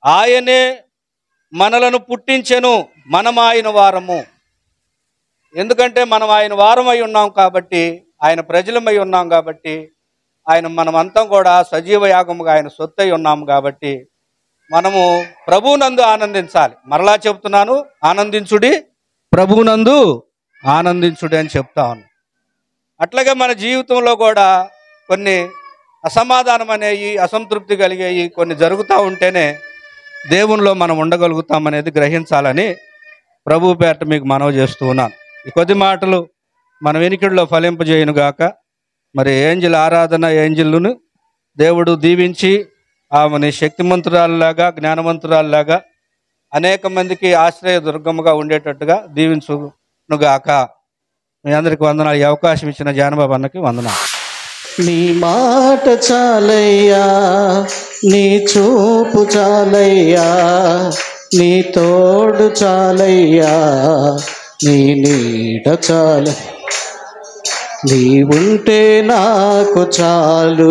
ఆయనే మనలను పుట్టించెను మనం ఆయన వారము ఎందుకంటే మనం ఆయన వారమై ఉన్నాం కాబట్టి ఆయన ప్రజలమై ఉన్నాం కాబట్టి ఆయన మనమంతా కూడా సజీవ యాగముగా ఆయన సొత్తై ఉన్నాము కాబట్టి మనము ప్రభువునందు ఆనందించాలి మరలా చెప్తున్నాను ఆనందించుడి ప్రభువునందు ఆనందించుడి అని చెప్తా ఉన్నాను అట్లాగే మన జీవితంలో కూడా కొన్ని అసమాధానం అనేవి అసంతృప్తి కలిగేవి కొన్ని జరుగుతూ ఉంటేనే దేవునిలో మనం ఉండగలుగుతామనేది గ్రహించాలని ప్రభు పేట మీకు మనవి చేస్తూ ఉన్నాను ఈ కొద్ది మాటలు మన వెనికిడిలో ఫలింపజేయను గాక మరి ఏంజిల్ ఆరాధన ఏంజిల్ను దేవుడు దీవించి ఆమెని శక్తిమంతురాల్లాగా జ్ఞానవంతురాల్లాగా అనేక మందికి ఆశ్రయ దుర్గముగా ఉండేటట్టుగా దీవించునుగాక మీ అందరికి వందనాలు ఈ అవకాశం ఇచ్చిన జానబాబు అన్నకి వందనాలు నీ మాట చాలయ్యా నీ చూపు చాలయ్యా నీ తోడు చాలయ్యా నీ నీడ చాల నీ ఉంటే నాకు చాలు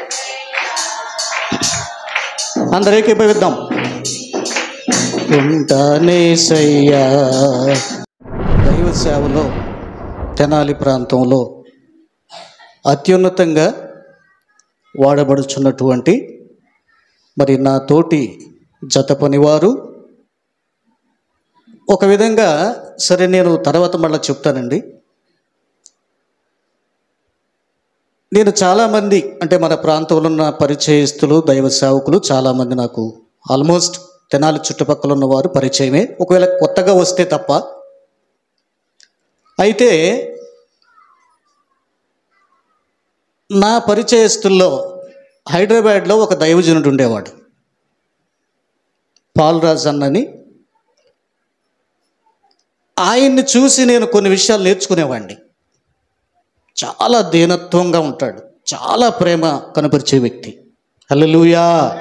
అందరికీ పిలుద్దాం ఉంటానే సయ్యా దైవ సేవలో తెనాలి ప్రాంతంలో అత్యున్నతంగా వాడబడుచున్నటువంటి మరి నా తోటి జత పనివారు ఒక విధంగా సరే నేను తర్వాత మళ్ళీ చెప్తానండి నేను చాలామంది అంటే మన ప్రాంతంలో ఉన్న పరిచయస్తులు దైవ సేవకులు చాలామంది నాకు ఆల్మోస్ట్ తెనాలి చుట్టుపక్కల ఉన్నవారు పరిచయమే ఒకవేళ కొత్తగా వస్తే తప్ప అయితే నా పరిచయస్తుల్లో హైదరాబాద్లో ఒక దైవజనుడు ఉండేవాడు పాల్రాజ్ అన్నని ఆయన్ని చూసి నేను కొన్ని విషయాలు నేర్చుకునేవాడిని చాలా దీనత్వంగా ఉంటాడు చాలా ప్రేమ కనపరిచే వ్యక్తి హల్లెలూయా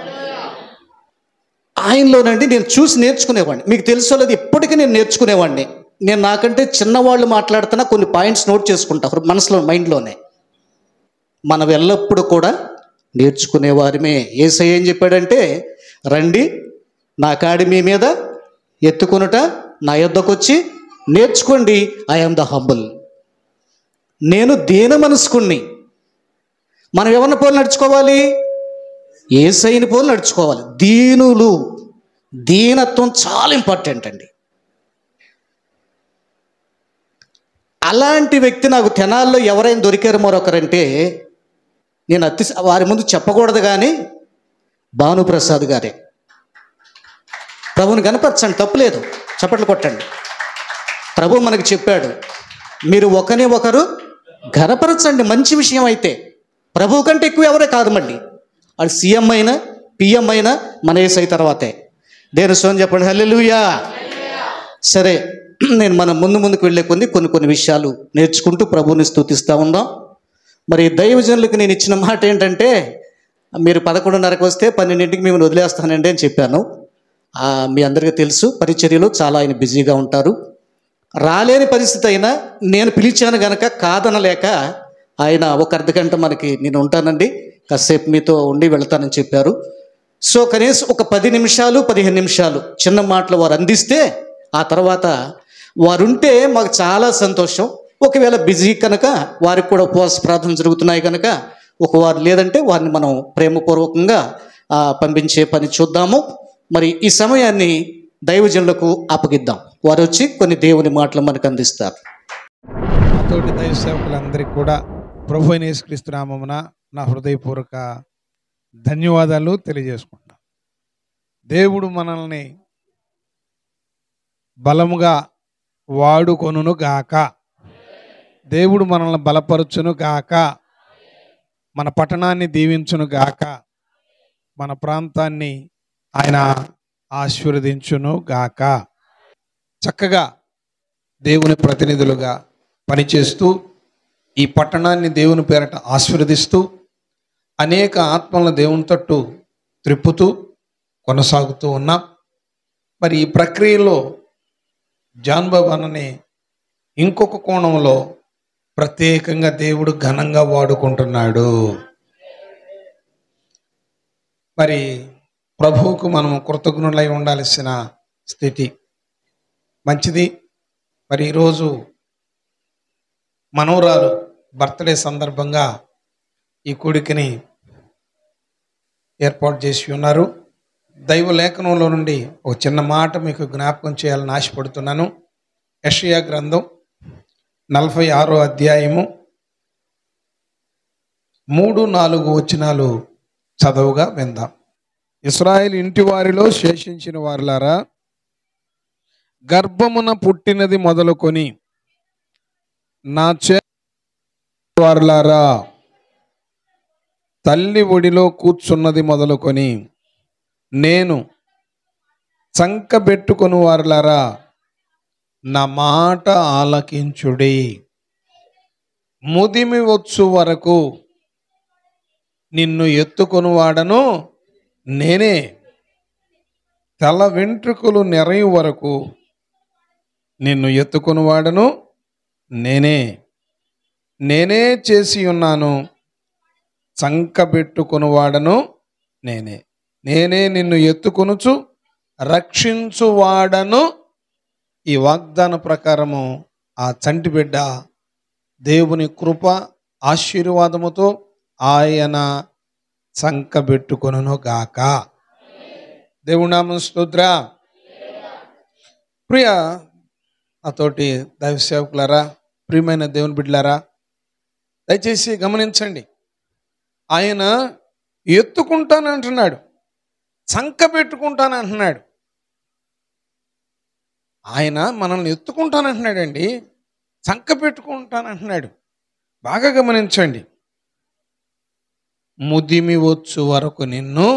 ఆయనలోనండి నేను చూసి నేర్చుకునేవాడిని మీకు తెలుసో లేదు ఇప్పటికీ నేను నేర్చుకునేవాడిని నేను నాకంటే చిన్నవాళ్ళు మాట్లాడుతున్నా కొన్ని పాయింట్స్ నోట్ చేసుకుంటా మనసులో మైండ్లోనే మనం ఎల్లప్పుడూ కూడా నేర్చుకునేవారిమే ఏసై ఏం చెప్పాడంటే రండి నా కాడి మీ మీద ఎత్తుకొనుట నా యొద్దకు వచ్చి నేర్చుకోండి ఐఎమ్ ద హంబుల్ నేను దీన మనసుకుణ్ణి మనం ఎవరిని పోలు నడుచుకోవాలి ఏసైని పోలు నడుచుకోవాలి దీనులు దీనత్వం చాలా ఇంపార్టెంట్ అండి అలాంటి వ్యక్తి నాకు తెనాల్లో ఎవరైనా దొరికారు మరొకరంటే నేను అతి వారి ముందు చెప్పకూడదు కానీ భానుప్రసాద్ గారే ప్రభుని కనపరచండి తప్పులేదు చప్పట్లు కొట్టండి ప్రభు మనకు చెప్పాడు మీరు ఒకరిని ఒకరు ఘనపరచండి మంచి విషయం అయితే ప్రభు కంటే ఎక్కువ ఎవరే కాదు మళ్ళీ అది సీఎం అయినా పిఎం అయినా మన ఏసై తర్వాతే దేని సోని చెప్పండి హల్లెలూయా సరే నేను మనం ముందు ముందుకు వెళ్ళే కొన్ని కొన్ని కొన్ని విషయాలు నేర్చుకుంటూ ప్రభువుని స్తుతిస్తూ ఉందాం మరి దైవజనులకు నేను ఇచ్చిన మాట ఏంటంటే మీరు పదకొండున్నరకు వస్తే పన్నెండింటికి మిమ్మల్ని వదిలేస్తానండి అని చెప్పాను ఆ, మీ అందరికీ తెలుసు పరిచర్యలో చాలా ఆయన బిజీగా ఉంటారు రాలేని పరిస్థితి అయినా నేను పిలిచాను గనక కాదనలేక ఆయన ఒక అర్ధ గంట మనకి నేను ఉంటానండి కాసేపు మీతో ఉండి వెళ్తానని చెప్పారు సో కనీసం ఒక పది నిమిషాలు పదిహేను నిమిషాలు చిన్న మాటలు వారు అందిస్తే ఆ తర్వాత వారుంటే మాకు చాలా సంతోషం ఒకవేళ బిజీ కనుక వారికి కూడా ఉపవాస ప్రార్థన జరుగుతున్నాయి కనుక ఒక వారు లేదంటే వారిని మనం ప్రేమపూర్వకంగా ఆ, పంపించే పని చూద్దాము మరి ఈ సమయాన్ని దైవజనులకు అప్పగిద్దాం వారు వచ్చి కొన్ని దేవుని మాటలు మనకు అందిస్తారు నాతోటి దైవ సేవకులందరికీ కూడా ప్రభు అయిన యేసుక్రీస్తు నామమున నా హృదయపూర్వక ధన్యవాదాలు తెలియజేసుకుంటాం దేవుడు మనల్ని బలముగా వాడుకొనును గాక దేవుడు మనల్ని బలపరచును గాక మన పట్టణాన్ని దీవించును గాక మన ప్రాంతాన్ని ఆయన ఆశీర్వదించును గాక చక్కగా దేవుని ప్రతినిధులుగా పనిచేస్తూ ఈ పట్టణాన్ని దేవుని పేరట ఆశీర్వదిస్తూ అనేక ఆత్మలను దేవుని తట్టు త్రిప్పుతూ కొనసాగుతూ ఉన్నాం మరి ఈ ప్రక్రియలో జాన్ బాబు అన్నని ఇంకొక కోణంలో ప్రత్యేకంగా దేవుడు ఘనంగా వాడుకుంటున్నాడు మరి ప్రభువుకు మనము కృతజ్ఞులై ఉండాల్సిన స్థితి మంచిది మరి ఈరోజు మనవరాలు బర్త్డే సందర్భంగా ఈ కూడికని ఏర్పాటు చేసి ఉన్నారు దైవ లేఖనంలో నుండి ఒక చిన్న మాట మీకు జ్ఞాపకం చేయాలని ఆశపడుతున్నాను యషయా గ్రంథం నలభై ఆరో అధ్యాయము మూడు నాలుగు వచనాలు చదవుగా విందాం ఇస్రాయేల్ ఇంటి వారిలో శేషించిన వారులారా గర్భమున పుట్టినది మొదలుకొని నా చే వారులారా తల్లి ఒడిలో కూర్చున్నది మొదలుకొని నేను చంకబెట్టుకొని వారులారా నా మాట ఆలకించుడి ముదిమి వచ్చు వరకు నిన్ను ఎత్తుకొని వాడను నేనే తల వెంట్రుకలు నెరయు వరకు నిన్ను ఎత్తుకొని వాడను నేనే నేనే చేసి ఉన్నాను చంకబెట్టుకొని వాడను నేనే నేనే నిన్ను ఎత్తుకొనుచు రక్షించువాడను ఈ వాగ్దాన ప్రకారము ఆ చంటి బిడ్డ దేవుని కృప ఆశీర్వాదముతో ఆయన సంకబెట్టుకొనును గాక దేవుడి నామం స్తోత్ర ప్రియ నాతోటి దైవ సేవకులారా ప్రియమైన దేవుని బిడ్డలారా దయచేసి గమనించండి ఆయన ఎత్తుకుంటానంటున్నాడు సంక పెట్టుకుంటానంటున్నాడు ఆయన మనల్ని ఎత్తుకుంటానంటున్నాడండి సంక పెట్టుకుంటానంటున్నాడు బాగా గమనించండి ముదిమి వచ్చు వరకు నిన్ను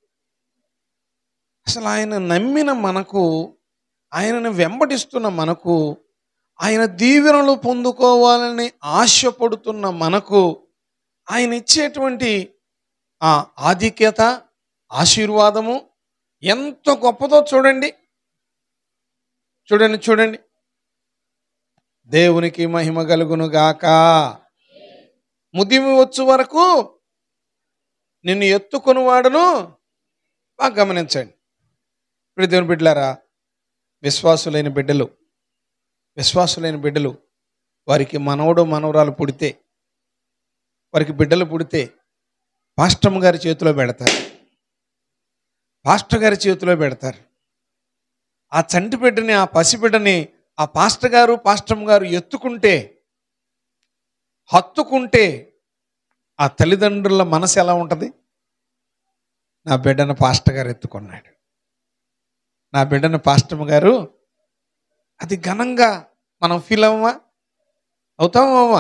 అసలు ఆయన నమ్మిన మనకు ఆయనను వెంబడిస్తున్న మనకు ఆయన దీవెనలు పొందుకోవాలని ఆశపడుతున్న మనకు ఆయన ఇచ్చేటువంటి ఆ ఆధిక్యత ఆశీర్వాదము ఎంత గొప్పదో చూడండి చూడండి చూడండి దేవునికి మహిమ కలుగును గాక ముదిమి వచ్చు వరకు నిన్ను ఎత్తుకొని వాడను బాగా గమనించండి ఇప్పుడు దేవుని బిడ్డలారా విశ్వాసులైన బిడ్డలు విశ్వాసులైన బిడ్డలు వారికి మనవడు మనవరాలు పుడితే వారికి బిడ్డలు పుడితే పాస్టమ్ గారి చేతిలో పెడతారు పాస్టర్ గారి చేతిలో పెడతారు ఆ చంటి బిడ్డని ఆ పసిబిడ్డని ఆ పాస్టర్ గారు పాస్టమ్ గారు ఎత్తుకుంటే హత్తుకుంటే ఆ తల్లిదండ్రుల మనసు ఎలా ఉంటుంది నా బిడ్డను పాస్టర్ గారు ఎత్తుకున్నాడు నా బిడ్డను పాస్టమ్ గారు అది ఘనంగా మనం ఫీల్ అవ్వమా అవుతామా అవ్వా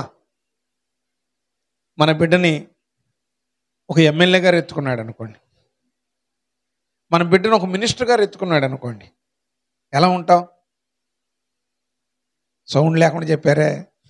మన బిడ్డని ఒక ఎమ్మెల్యే గారు ఎత్తుకున్నాడు అనుకోండి మన బిడ్డను ఒక మినిస్టర్ గారు ఎత్తుకున్నాడు అనుకోండి ఎలా ఉంటాం సౌండ్ లేకుండా చెప్పారే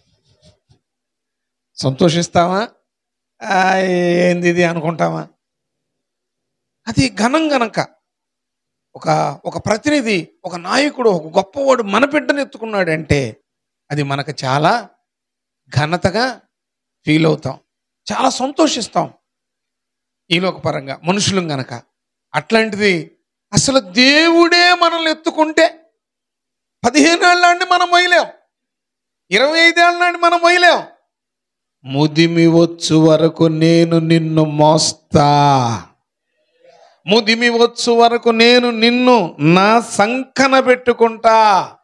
సంతోషిస్తామా ఆ, ఏంది ఇది అనుకుంటామా అది ఘనం గనక ఒక ఒక ప్రతినిధి ఒక నాయకుడు ఒక గొప్పవాడు మన బిడ్డను ఎత్తుకున్నాడు అంటే అది మనకు చాలా ఘనతగా ఫీల్ అవుతాం చాలా సంతోషిస్తాం ఈలోక పరంగా మనుషులం గనక అట్లాంటిది అసలు దేవుడే మనల్ని ఎత్తుకుంటే పదిహేను ఏళ్ళ నుండి మనం మొయ్యలేం ఇరవై ఐదేళ్ళ నుండి మనం మొయ్యలేం ముదిమి వచ్చు వరకు నేను నిన్ను మోస్తా ముదిమి వచ్చు వరకు నేను నిన్ను నా సంకన పెట్టుకుంటా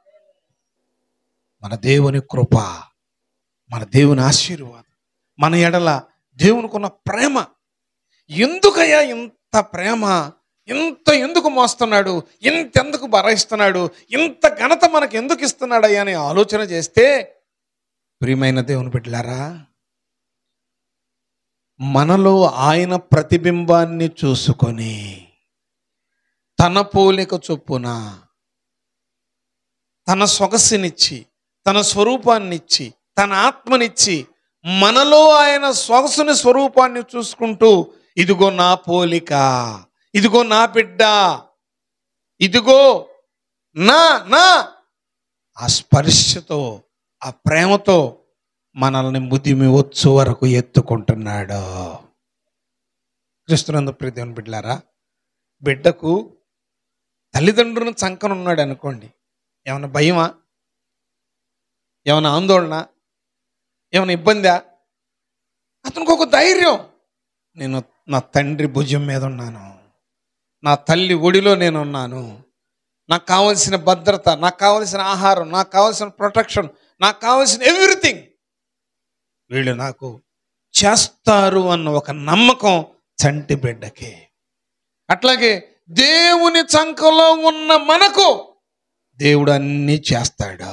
మన దేవుని కృప మన దేవుని ఆశీర్వాదం మన ఎడల దేవునికున్న ప్రేమ ఎందుకయ్యా ఇంత ప్రేమ ఇంత ఎందుకు మోస్తున్నాడు ఇంత ఎందుకు భరాయిస్తున్నాడు ఇంత ఘనత మనకు ఎందుకు ఇస్తున్నాడయ్యా అని ఆలోచన చేస్తే ప్రియమైన దేవుని బిడ్డలారా మనలో ఆయన ప్రతిబింబాన్ని చూసుకొని తన పోలిక చొప్పున తన సొగసునిచ్చి తన స్వరూపాన్నిచ్చి తన ఆత్మనిచ్చి మనలో ఆయన సొగసుని స్వరూపాన్ని చూసుకుంటూ ఇదిగో నా పోలిక ఇదిగో నా బిడ్డ ఇదిగో నా నా ఆ స్పర్శతో ఆ ప్రేమతో మనల్ని ముదిమి వచ్చు వరకు ఎత్తుకుంటున్నాడు క్రిస్తునందు ప్రియదేవుని బిడ్డలారా బిడ్డకు తల్లిదండ్రులను చంకనున్నాడు అనుకోండి ఏమైనా భయమా ఏమైనా ఆందోళన ఏమైనా ఇబ్బందా అతనికి ఒక ధైర్యం నేను నా తండ్రి భుజం మీద ఉన్నాను నా తల్లి ఒడిలో నేను ఉన్నాను నాకు కావలసిన భద్రత నాకు కావలసిన ఆహారం నాకు కావలసిన ప్రొటెక్షన్ నాకు కావలసిన ఎవ్రీథింగ్ వీళ్ళు నాకు చేస్తారు అన్న ఒక నమ్మకం చంటి బిడ్డకి అట్లాగే దేవుని చంకలో ఉన్న మనకు దేవుడు అన్నీ చేస్తాడు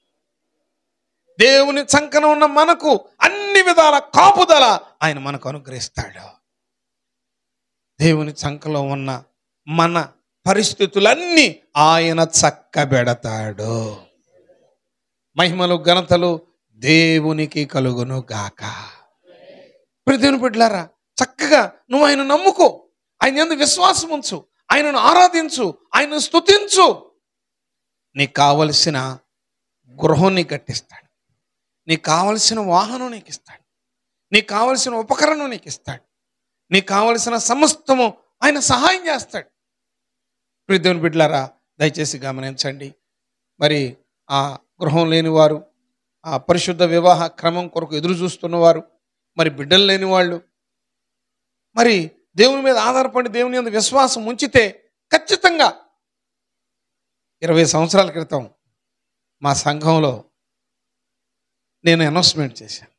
దేవుని చంకన ఉన్న మనకు అన్ని విధాల కాపుదల ఆయన మనకు అనుగ్రహిస్తాడు దేవుని చంకలో ఉన్న మన పరిస్థితులన్నీ ఆయన చక్కబెడతాడు మహిమలు ఘనతలు దేవునికి కలుగును గాక ప్రతిని బిడ్డలారా చక్కగా నువ్వు ఆయన నమ్ముకో ఆయన ఎందు విశ్వాసం ఉంచు ఆయనను ఆరాధించు ఆయనను స్తుతించు నీకు కావలసిన గృహం నీకు కట్టిస్తాడు నీకు కావలసిన వాహనం నీకు ఇస్తాడు నీకు కావలసిన ఉపకరణం నీకు ఇస్తాడు నీకు కావలసిన సమస్తము ఆయన సహాయం చేస్తాడు ప్రియదేవుని బిడ్డలారా దయచేసి గమనించండి మరి ఆ గృహం లేనివారు ఆ పరిశుద్ధ వివాహ క్రమం కొరకు ఎదురు చూస్తున్నవారు మరి బిడ్డలు లేని వాళ్ళు మరి దేవుని మీద ఆధారపడి దేవుని మీద విశ్వాసం ఉంచితే ఖచ్చితంగా ఇరవై సంవత్సరాల క్రితం మా సంఘంలో నేను అనౌన్స్మెంట్ చేశాను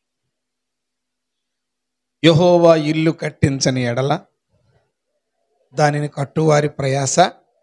యహోవా ఇల్లు కట్టించని ఎడల దానిని కట్టువారి ప్రయాస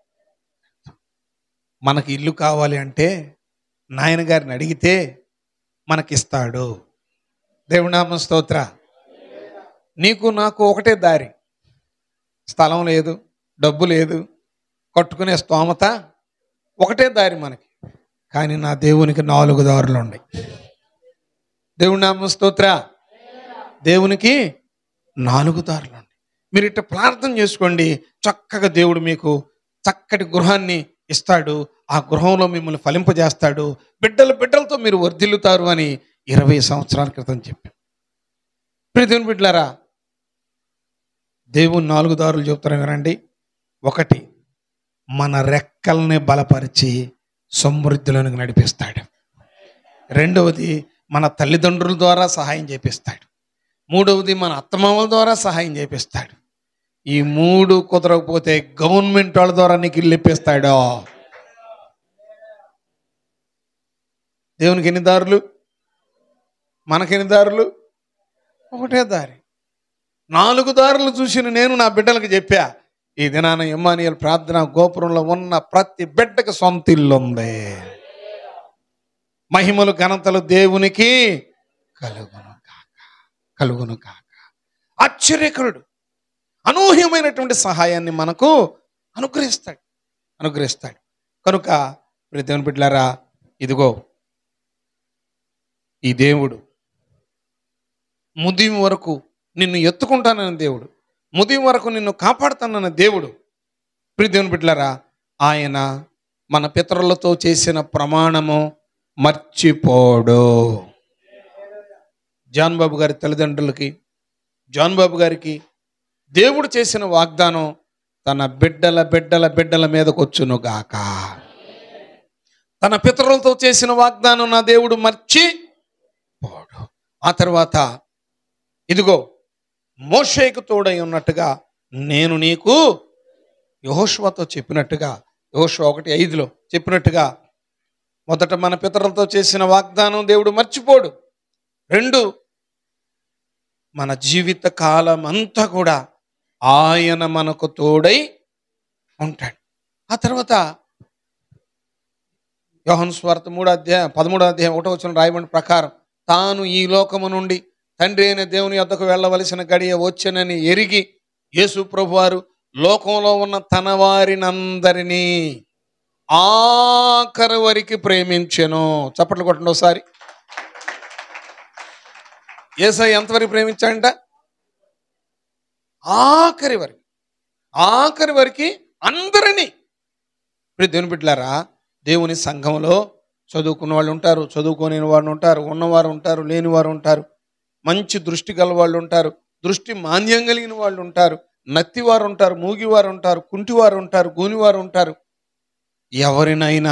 మనకి ఇల్లు కావాలి అంటే నాయన గారిని అడిగితే మనకిస్తాడు దేవునామ స్తోత్ర నీకు నాకు ఒకటే దారి స్థలం లేదు డబ్బు లేదు కట్టుకునే స్తోమత ఒకటే దారి మనకి కానీ నా దేవునికి నాలుగు దారులు ఉన్నాయి దేవుని నామ స్తోత్ర దేవునికి నాలుగు దారులు ఉన్నాయి మీరు ఇట్లా ప్రార్థన చేసుకోండి చక్కగా దేవుడు మీకు చక్కటి గృహాన్ని ఇస్తాడు ఆ గృహంలో మిమ్మల్ని ఫలింపజేస్తాడు బిడ్డల బిడ్డలతో మీరు వర్ధిల్లుతారు అని ఇరవై సంవత్సరాల క్రితం చెప్పాను ప్రియ దేవుని బిడ్డలారా దేవుని నాలుగు దారులు చెప్తారు వినండి ఒకటి మన రెక్కల్ని బలపరిచి సమృద్ధిలోనికి నడిపిస్తాడు రెండవది మన తల్లిదండ్రుల ద్వారా సహాయం చేపిస్తాడు మూడవది మన అత్తమామల ద్వారా సహాయం చేపిస్తాడు ఈ మూడు కుదరకపోతే గవర్నమెంట్ వాళ్ళ ద్వారా నీకు ఇల్లు ఇప్పిస్తాడు దేవునికి ఎన్ని దారులు మనకి ఎన్ని దారులు ఒకటే దారి నాలుగు దారులు చూసిన నేను నా బిడ్డలకు చెప్పా ఈ దినాన ఇమ్మానియల్ ప్రార్థన గోపురంలో ఉన్న ప్రతి బిడ్డకి సొంత ఇల్లు ఉంది మహిమలు ఘనతలు దేవునికి కలుగును కాక కలుగును కాక ఆశ్చర్యకరుడు అనూహ్యమైనటువంటి సహాయాన్ని మనకు అనుగ్రహిస్తాడు అనుగ్రహిస్తాడు కనుక ప్రియ దేవుని బిడ్డలారా ఇదిగో ఈ దేవుడు ముదిం వరకు నిన్ను ఎత్తుకుంటానన్న దేవుడు ముదిం వరకు నిన్ను కాపాడుతానన్న దేవుడు ప్రియ దేవుని బిడ్డలారా ఆయన మన పితరులతో చేసిన ప్రమాణము మర్చిపోడు జాన్ బాబు గారి తల్లిదండ్రులకి జాన్ బాబు గారికి దేవుడు చేసిన వాగ్దానం తన బిడ్డల బిడ్డల బిడ్డల మీదకు వచ్చును గాక తన పితరులతో చేసిన వాగ్దానం నా దేవుడు మర్చి పోడు ఆ తర్వాత ఇదిగో మోషేకు తోడై ఉన్నట్టుగా నేను నీకు యహోష్వతో చెప్పినట్టుగా యహోష్వ ఒకటి ఐదులో చెప్పినట్టుగా మొదట మన పితరులతో చేసిన వాగ్దానం దేవుడు మర్చిపోడు రెండు మన జీవిత కాలం అంతా కూడా ఆయన మనకు తోడై ఉంటాడు ఆ తర్వాత యోహన్ స్వార్థ మూడో అధ్యాయం పదమూడో అధ్యాయం ఒకటో వచ్చిన రాయబడిన ప్రకారం తాను ఈ లోకము నుండి తండ్రి అయిన దేవుని యొద్దకు వెళ్ళవలసిన గడియ వచ్చనని ఎరిగి యేసు ప్రభువారు లోకంలో ఉన్న తన వారినందరినీ ఆఖరి వరకు ప్రేమించెను చప్పట్లు కొట్టండి ఒకసారి ఏసై ఎంతవరకు ప్రేమించాడంట ఆఖరి వరకు ఆఖరి వరకు అందరినీ ఇప్పుడు దేవుని బిడ్డలారా దేవుని సంఘంలో చదువుకున్న వాళ్ళు ఉంటారు చదువుకోని వారు ఉంటారు ఉన్నవారు ఉంటారు లేని వారు ఉంటారు మంచి దృష్టి గల వాళ్ళు ఉంటారు దృష్టి మాంద్యం కలిగిన వాళ్ళు ఉంటారు నత్తివారు ఉంటారు మూగివారు ఉంటారు కుంటివారు ఉంటారు గూనివారు ఉంటారు ఎవరినైనా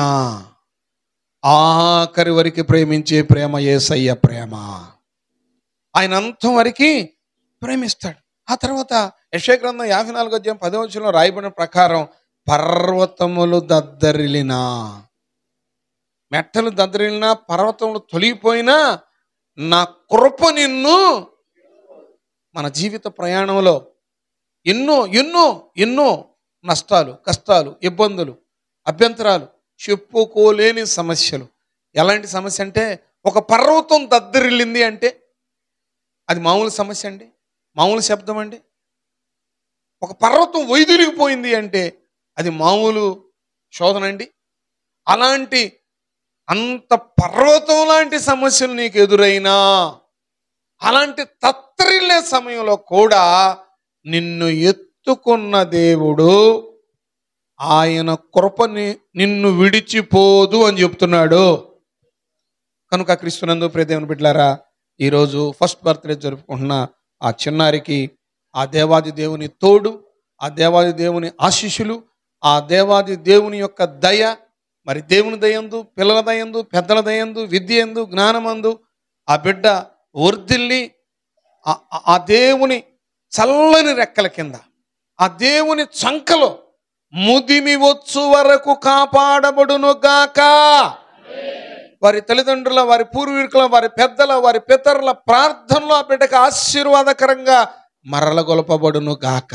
ఆఖరి వరకు ప్రేమించే ప్రేమ ఏసయ్య ప్రేమ ఆయన అంతం వరకు ప్రేమిస్తాడు ఆ తర్వాత యశగ్రంథం యాభై నాలుగు అధ్యాయం పదవచనంలో రాయబడిన ప్రకారం పర్వతములు దద్దరిలినా మెట్టలు దద్దరిలినా పర్వతములు తొలగిపోయినా నా కృప నిన్ను మన జీవిత ప్రయాణంలో ఎన్నో ఎన్నో ఎన్నో నష్టాలు కష్టాలు ఇబ్బందులు అభ్యంతరాలు చెప్పుకోలేని సమస్యలు ఎలాంటి సమస్య అంటే ఒక పర్వతం దద్దరిల్లింది అంటే అది మామూలు సమస్య అండి మామూలు శబ్దం అండి ఒక పర్వతం వైదొలిగిపోయింది అంటే అది మామూలు శోధన అండి అలాంటి అంత పర్వతం లాంటి సమస్యలు నీకు ఎదురైనా అలాంటి తత్తరిల్లే సమయంలో కూడా నిన్ను ఎత్తుకున్న దేవుడు ఆయన కృపని నిన్ను విడిచిపోదు అని చెప్తున్నాడు కనుక క్రీస్తునందు ప్రియదేవుని బిడ్డారా ఈరోజు ఫస్ట్ బర్త్డే జరుపుకుంటున్న ఆ చిన్నారికి ఆ దేవాది దేవుని తోడు ఆ దేవాది దేవుని ఆశీస్సులు ఆ దేవాది దేవుని యొక్క దయ మరి దేవుని దయందు పిల్లల దయందు పెద్దల దయందు విద్య ఎందు జ్ఞానమందు ఆ బిడ్డ వర్ధిల్లి ఆ- ఆ- ఆ దేవుని చల్లని రెక్కల కింద ఆ దేవుని చంకలో ముదిమి వచ్చు వరకు కాపాడబడును గాక వారి తల్లిదండ్రుల వారి పూర్వీకుల వారి పెద్దల వారి పితరుల ప్రార్థనలో ఆ బిడ్డకు ఆశీర్వాదకరంగా మరలగొలపబడును గాక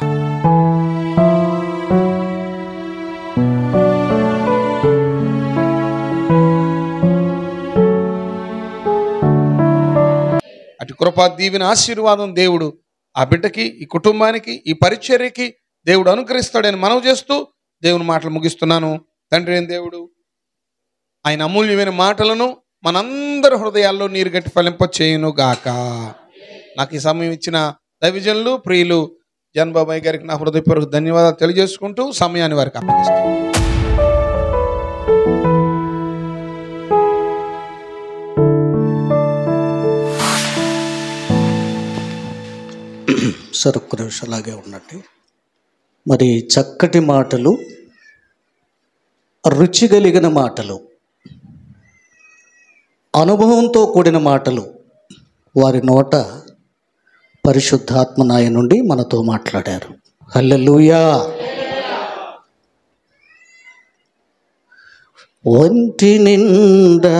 అటు కృపా దీవిన ఆశీర్వాదం దేవుడు ఆ బిడ్డకి ఈ కుటుంబానికి ఈ పరిచర్యకి దేవుడు అనుగ్రహిస్తాడని మనవి చేస్తూ దేవుని మాటలు ముగిస్తున్నాను తండ్రి అయిన దేవుడు ఆయన అమూల్యమైన మాటలను మనందరి హృదయాల్లో నీరు గట్టి ఫలింప చేయును గాక నాకు ఈ సమయం ఇచ్చిన దైవజనులు ప్రియులు జన్బాబాయ్ గారికి నా హృదయపూర్వక ధన్యవాదాలు తెలియజేసుకుంటూ సమయాన్ని వారికి అప్పగిస్తాను సార్ ఒక్క నిమిషం అలాగే ఉన్నట్టు మరి చక్కటి మాటలు రుచి కలిగిన మాటలు అనుభవంతో కూడిన మాటలు వారి నోట పరిశుద్ధాత్మ నాయ నుండి మనతో మాట్లాడారు హల్లెలూయా ఒంటి నిండా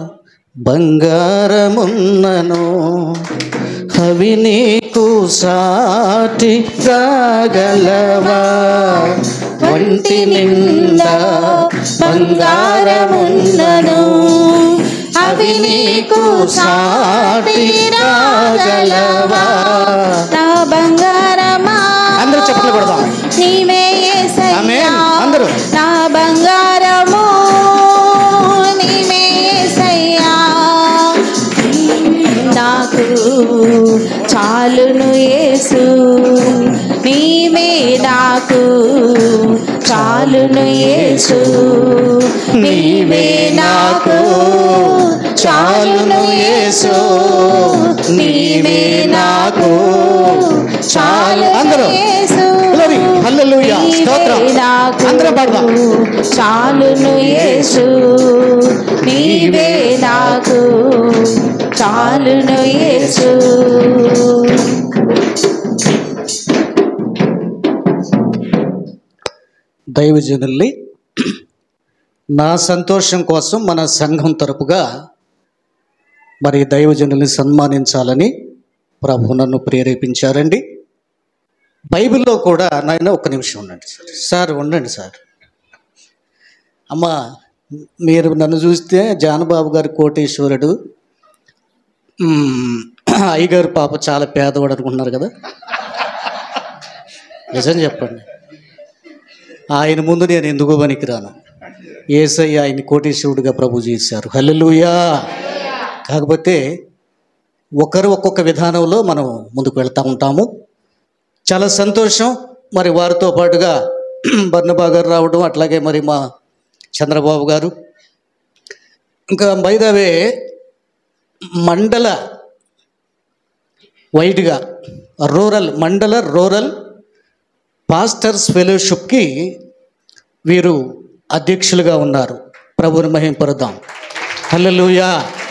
బంగారమున్నను అవి నీకు సాటి రాగలవా ఒంటి నిండా బంగారమున్నను అవి నీకు సాటి రాగలవా నా బంగారమా అందరూ చప్పట్లు కొడదాం నీవే యేసయ్యా. ఆమేన్. అందరూ. నా బంగారము నీవే యేసయ్యా. నాకు చాలును యేసు నీవే నాకు చాలును యేసు నీవే నాకు చాలును యేసు నీవే నాకు చాలు అందరూ. యేసు Glory. Hallelujah. స్తోత్రం. నీవే నాకు అందరూ పాడదాం. చాలును యేసు నీవే నాకు చాలును యేసు దైవజనుల్ని నా సంతోషం కోసం మన సంఘం తరపుగా మరి దైవజనుల్ని సన్మానించాలని ప్రభు నన్ను ప్రేరేపించారండి బైబిల్లో కూడా నాయన ఒక్క నిమిషం ఉండండి సార్ సార్ ఉండండి సార్ అమ్మా మీరు నన్ను చూస్తే జానబాబు గారి కోటేశ్వరుడు మ్మ్, అయ్యగారు పాప చాలా పేదవాడు అనుకుంటున్నారు కదా నిజం చెప్పండి ఆయన ముందు నేను ఎందుకు పనికిరాను ఏసయ్య ఆయన కోటేశ్వరుడిగా ప్రభు చేశారు హల్లెలూయా కాకపోతే ఒకరు ఒక్కొక్క విధానంలో మనం ముందుకు వెళ్తూ ఉంటాము చాలా సంతోషం మరి వారితో పాటుగా బర్ణబా గారు రావడం అట్లాగే మరి మా చంద్రబాబు గారు ఇంకా బైదవే మండల వైడ్గా రూరల్ మండల రూరల్ పాస్టర్స్ ఫెలోషిప్కి వీరు అధ్యక్షులుగా ఉన్నారు ప్రభుని మహింపరుద్దాం హల్లెలూయా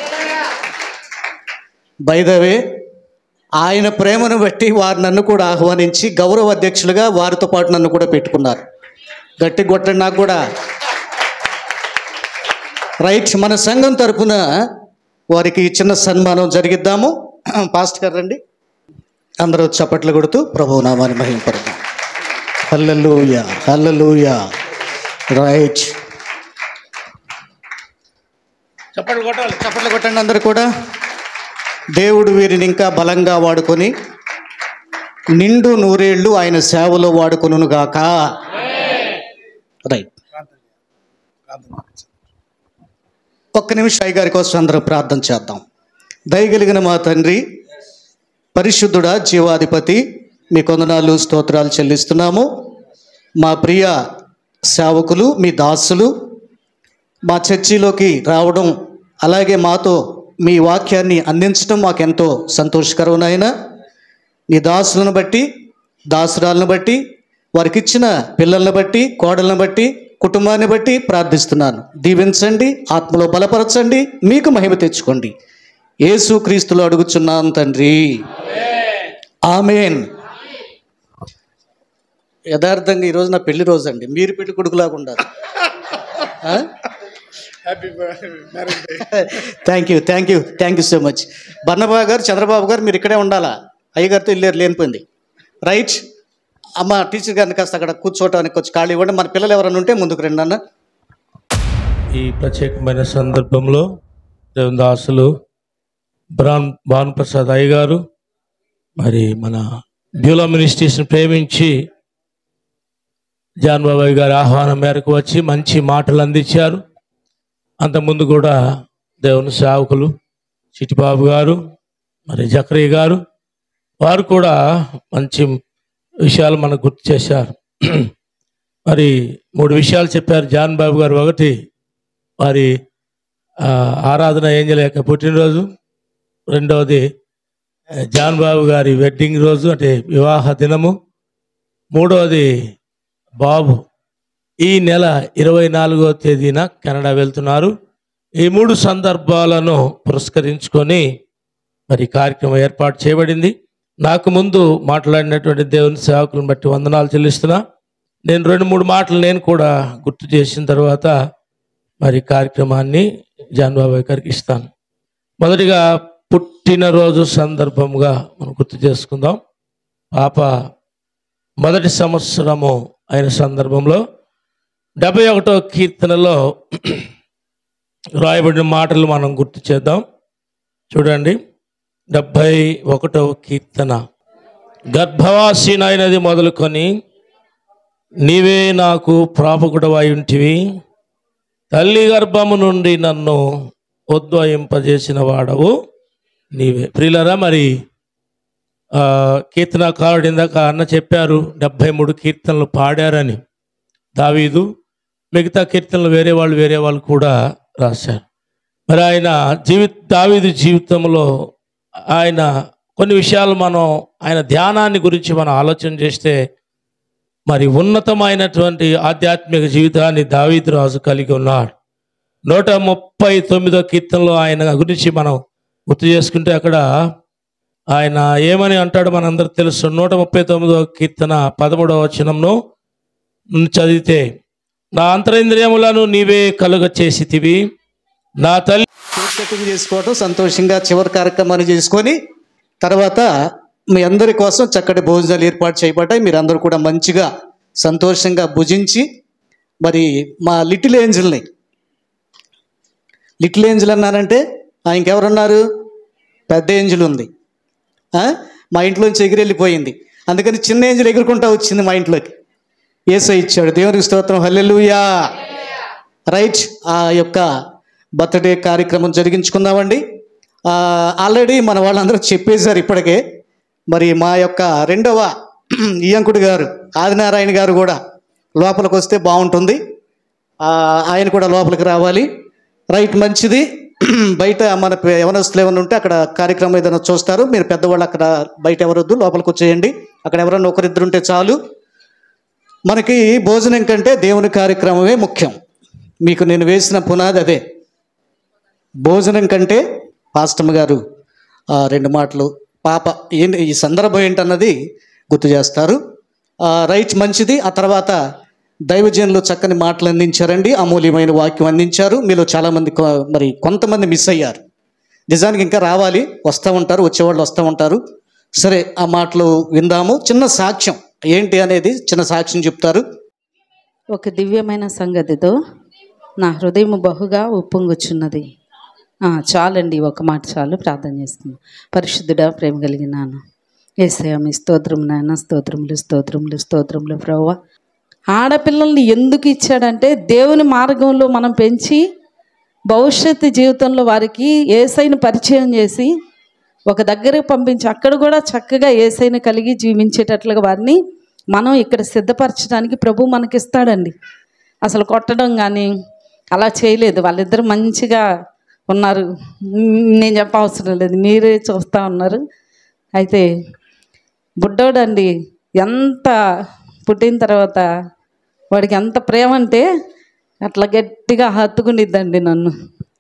బైదవే ఆయన ప్రేమను బట్టి వారు నన్ను కూడా ఆహ్వానించి గౌరవ అధ్యక్షులుగా వారితో పాటు నన్ను కూడా పెట్టుకున్నారు గట్టి కొట్టండి నాకు కూడా రైట్ మన సంఘం తరపున వారికి చిన్న సన్మానం జరిగిద్దాము పాస్ట్ గారు రండి అందరూ చప్పట్లు కొడుతూ ప్రభు నామాన్ని మహింపరుద్దాం హల్లెలూయా హల్లెలూయా రైట్ చప్పట్లు కొట్టాలి చప్పట్లు కొట్టండి అందరు కూడా దేవుడు వీరిని ఇంకా బలంగా వాడుకొని నిండు నూరేళ్లు ఆయన సేవలో వాడుకొనును గాక రైట్ ఒక్క నిమిషం అయ్య గారి కోసం అందరూ ప్రార్థన చేద్దాం దయగలిగిన మా తండ్రి పరిశుద్ధుడా జీవాధిపతి మీ కొందనాలు స్తోత్రాలు చెల్లిస్తున్నాము మా ప్రియ సేవకులు మీ దాసులు మా చర్చిలోకి రావడం అలాగే మాతో మీ వాక్యాన్ని అందించడం మాకెంతో సంతోషకరం నాయన నీ దాసులను బట్టి దాసురాలను బట్టి వారికి ఇచ్చిన పిల్లలను బట్టి కోడలను బట్టి కుటుంబాన్ని బట్టి ప్రార్థిస్తున్నాను దీవించండి ఆత్మలో బలపరచండి మీకు మహిమ తెచ్చుకోండి యేసు క్రీస్తులో అడుగుచున్నాను తండ్రి ఆమెన్ యథార్థంగా ఈరోజు నా పెళ్లి రోజు అండి మీరు పెళ్లి కొడుకులాగా ఉండాలి ఆ? Thank you thank you thank you so much Bannababu గారు చంద్రబాబు గారు మీరు ఇక్కడే ఉండాలా అయ్యగారితో వెళ్ళారు లేనిపోయింది రైట్ అమ్మ టీచర్ గారిని కాస్త అక్కడ కూర్చోవటానికి వచ్చి ఖాళీ ఇవ్వండి మన పిల్లలు ఎవరైనా ఉంటే ముందుకు రండి అన్న ఈ ప్రత్యేకమైన సందర్భంలో దేవుని దాసులు బ్రాన్ భానుప్రసాద్ అయ్య గారు మరి మన బ్యూలా మినిస్ట్రీస్ని ప్రేమించి జాన్ బాబాయ్ గారి ఆహ్వానం మేరకు వచ్చి మంచి మాటలు అందించారు అంతకుముందు కూడా దేవుని సేవకులు చిట్టిబాబు గారు మరి జక్రయ్య గారు వారు కూడా మంచి విషయాలు మనకు గుర్తు చేశారు మరి మూడు విషయాలు చెప్పారు జాన్ బాబు గారు ఒకటి వారి ఆ, ఆరాధన ఏంజల్ యొక్క పుట్టినరోజు రెండవది ఆ, జాన్ బాబు గారి వెడ్డింగ్ రోజు అంటే వివాహ దినము మూడవది బాబు ఈ నెల ఇరవై నాలుగో తేదీన కెనడా వెళ్తున్నారు ఈ మూడు సందర్భాలను పురస్కరించుకొని మరి ఈ కార్యక్రమం ఏర్పాటు చేయబడింది నాకు ముందు మాట్లాడినటువంటి దేవుని సేవకులను బట్టి వందనాలు చెల్లిస్తున్నా నేను రెండు మూడు మాటలు నేను కూడా గుర్తు చేసిన తర్వాత మరి కార్యక్రమాన్ని జాన్ బాబాయ్ గారికి ఇస్తాను మొదటిగా పుట్టినరోజు సందర్భంగా మనం గుర్తు చేసుకుందాం పాప మొదటి సంవత్సరము అయిన సందర్భంలో డెబ్బై ఒకటో కీర్తనలో రాయబడిన మాటలు మనం గుర్తు చేద్దాం చూడండి డెబ్భై ఒకటవ కీర్తన గర్భవాసీనైనది మొదలుకొని నీవే నాకు ప్రాపకుడవై ఉంటివి తల్లి గర్భము నుండి నన్ను ఉద్వయింపజేసిన వాడవు నీవే ప్రియులరా మరి ఆ, కీర్తనకారుడు ఇందాక అన్న చెప్పారు డెబ్భై మూడు కీర్తనలు పాడారని దావీదు మిగతా కీర్తనలు వేరే వాళ్ళు వేరే వాళ్ళు కూడా రాశారు మరి ఆయన జీవి దావీదు జీవితంలో ఆయన కొన్ని విషయాలు మనం ఆయన ధ్యానాన్ని గురించి మనం ఆలోచన చేస్తే మరి ఉన్నతమైనటువంటి ఆధ్యాత్మిక జీవితాన్ని దావీదు రాజు కలిగి ఉన్నాడు నూట ముప్పై తొమ్మిదో కీర్తనలో ఆయన గురించి మనం గుర్తు చేసుకుంటే అక్కడ ఆయన ఏమని అంటాడు మనందరూ తెలుసు నూట ముప్పై తొమ్మిదో కీర్తన పదమూడవ వచనంను చదివితే నా అంతరేంద్రియములను నీవే కలుగ చేసితివి నా తల్లి కేక్ కటింగ్ చేసుకోవటం సంతోషంగా చివరి కార్యక్రమాన్ని చేసుకొని తర్వాత మీ అందరి కోసం చక్కటి భోజనాలు ఏర్పాటు చేయబడ్డాయి మీరు అందరూ కూడా మంచిగా సంతోషంగా భుజించి మరి మా లిటిల్ ఏంజల్ని లిటిల్ ఏంజల్ అన్నారంటే ఆ, ఇంకెవరున్నారు పెద్ద ఏంజల్ ఉంది ఆ? మా ఇంట్లోంచి ఎగిరెళ్ళిపోయింది అందుకని చిన్న ఏంజల్ ఎగురుకుంటా వచ్చింది మా ఇంట్లోకి ఏసై ఇచ్చాడు దేవునికి స్తోత్రం హల్లెలూయా రైట్ ఆ యొక్క బర్త్డే కార్యక్రమం జరిగించుకుందామండి ఆ, ఆల్రెడీ మన వాళ్ళందరూ చెప్పేశారు ఇప్పటికే మరి మా యొక్క రెండవ ఇయంకుడు గారు ఆదినారాయణ గారు కూడా లోపలికి వస్తే బాగుంటుంది ఆ, ఆయన కూడా లోపలికి రావాలి రైట్ మంచిది బయట మన పే- యవనస్తులు ఏమైనా ఉంటే అక్కడ కార్యక్రమం ఏదైనా చూస్తారు మీరు పెద్దవాళ్ళు అక్కడ బయట ఎవరొద్దు లోపలికి వచ్చేయండి అక్కడ ఎవరన్నా ఒకరిద్దరు ఉంటే చాలు మనకి భోజనం కంటే దేవుని కార్యక్రమమే ముఖ్యం మీకు నేను వేసిన పునాది అదే భోజనం కంటే పాస్టమ్ గారు ఆ, రెండు మాటలు పాప ఏంటి ఈ సందర్భం ఏంటన్నది గుర్తు చేస్తారు ఆ, రైట్ మంచిది ఆ తర్వాత దైవజనులు చక్కని మాటలు అందించారండి అమూల్యమైన వాక్యం అందించారు మీలో చాలామంది కొ- మరి కొంతమంది మిస్ అయ్యారు నిజానికి ఇంకా రావాలి వస్తూ ఉంటారు వచ్చేవాళ్ళు వస్తూ ఉంటారు సరే ఆ మాటలు విందాము చిన్న సాక్ష్యం ఏంటి అనేది చిన్న సాక్ష్యం చెప్తారు ఒక దివ్యమైన సంగతితో నా హృదయం బహుగా ఉప్పొంగుచున్నది ఆ, చాలండి ఒక మాట చాలు ప్రార్థన చేసుకుందాం పరిశుద్ధుడా ప్రేమ కలిగిన నాన్న ఏసయ్య మీ స్తోత్రం నాయన స్తోత్రములు స్తోత్రములు స్తోత్రములు ప్రవ్వ ఆడపిల్లల్ని ఎందుకు ఇచ్చాడంటే దేవుని మార్గంలో మనం పెంచి భవిష్యత్తు జీవితంలో వారికి ఏసైని పరిచయం చేసి ఒక దగ్గరకు పంపించి అక్కడ కూడా చక్కగా ఏసైని కలిగి జీవించేటట్లుగా వారిని మనం ఇక్కడ సిద్ధపరచడానికి ప్రభు మనకిస్తాడండి అసలు కొట్టడం కానీ అలా చేయలేదు వాళ్ళిద్దరు మంచిగా ఉన్నారు మ్, నేను చెప్పవసరం లేదు మీరే చూస్తూ ఉన్నారు అయితే బుడ్డోడండి ఎంత పుట్టిన తర్వాత వాడికి ఎంత ప్రేమ అంటే అట్లా గట్టిగా హత్తుకునిద్దండి నన్ను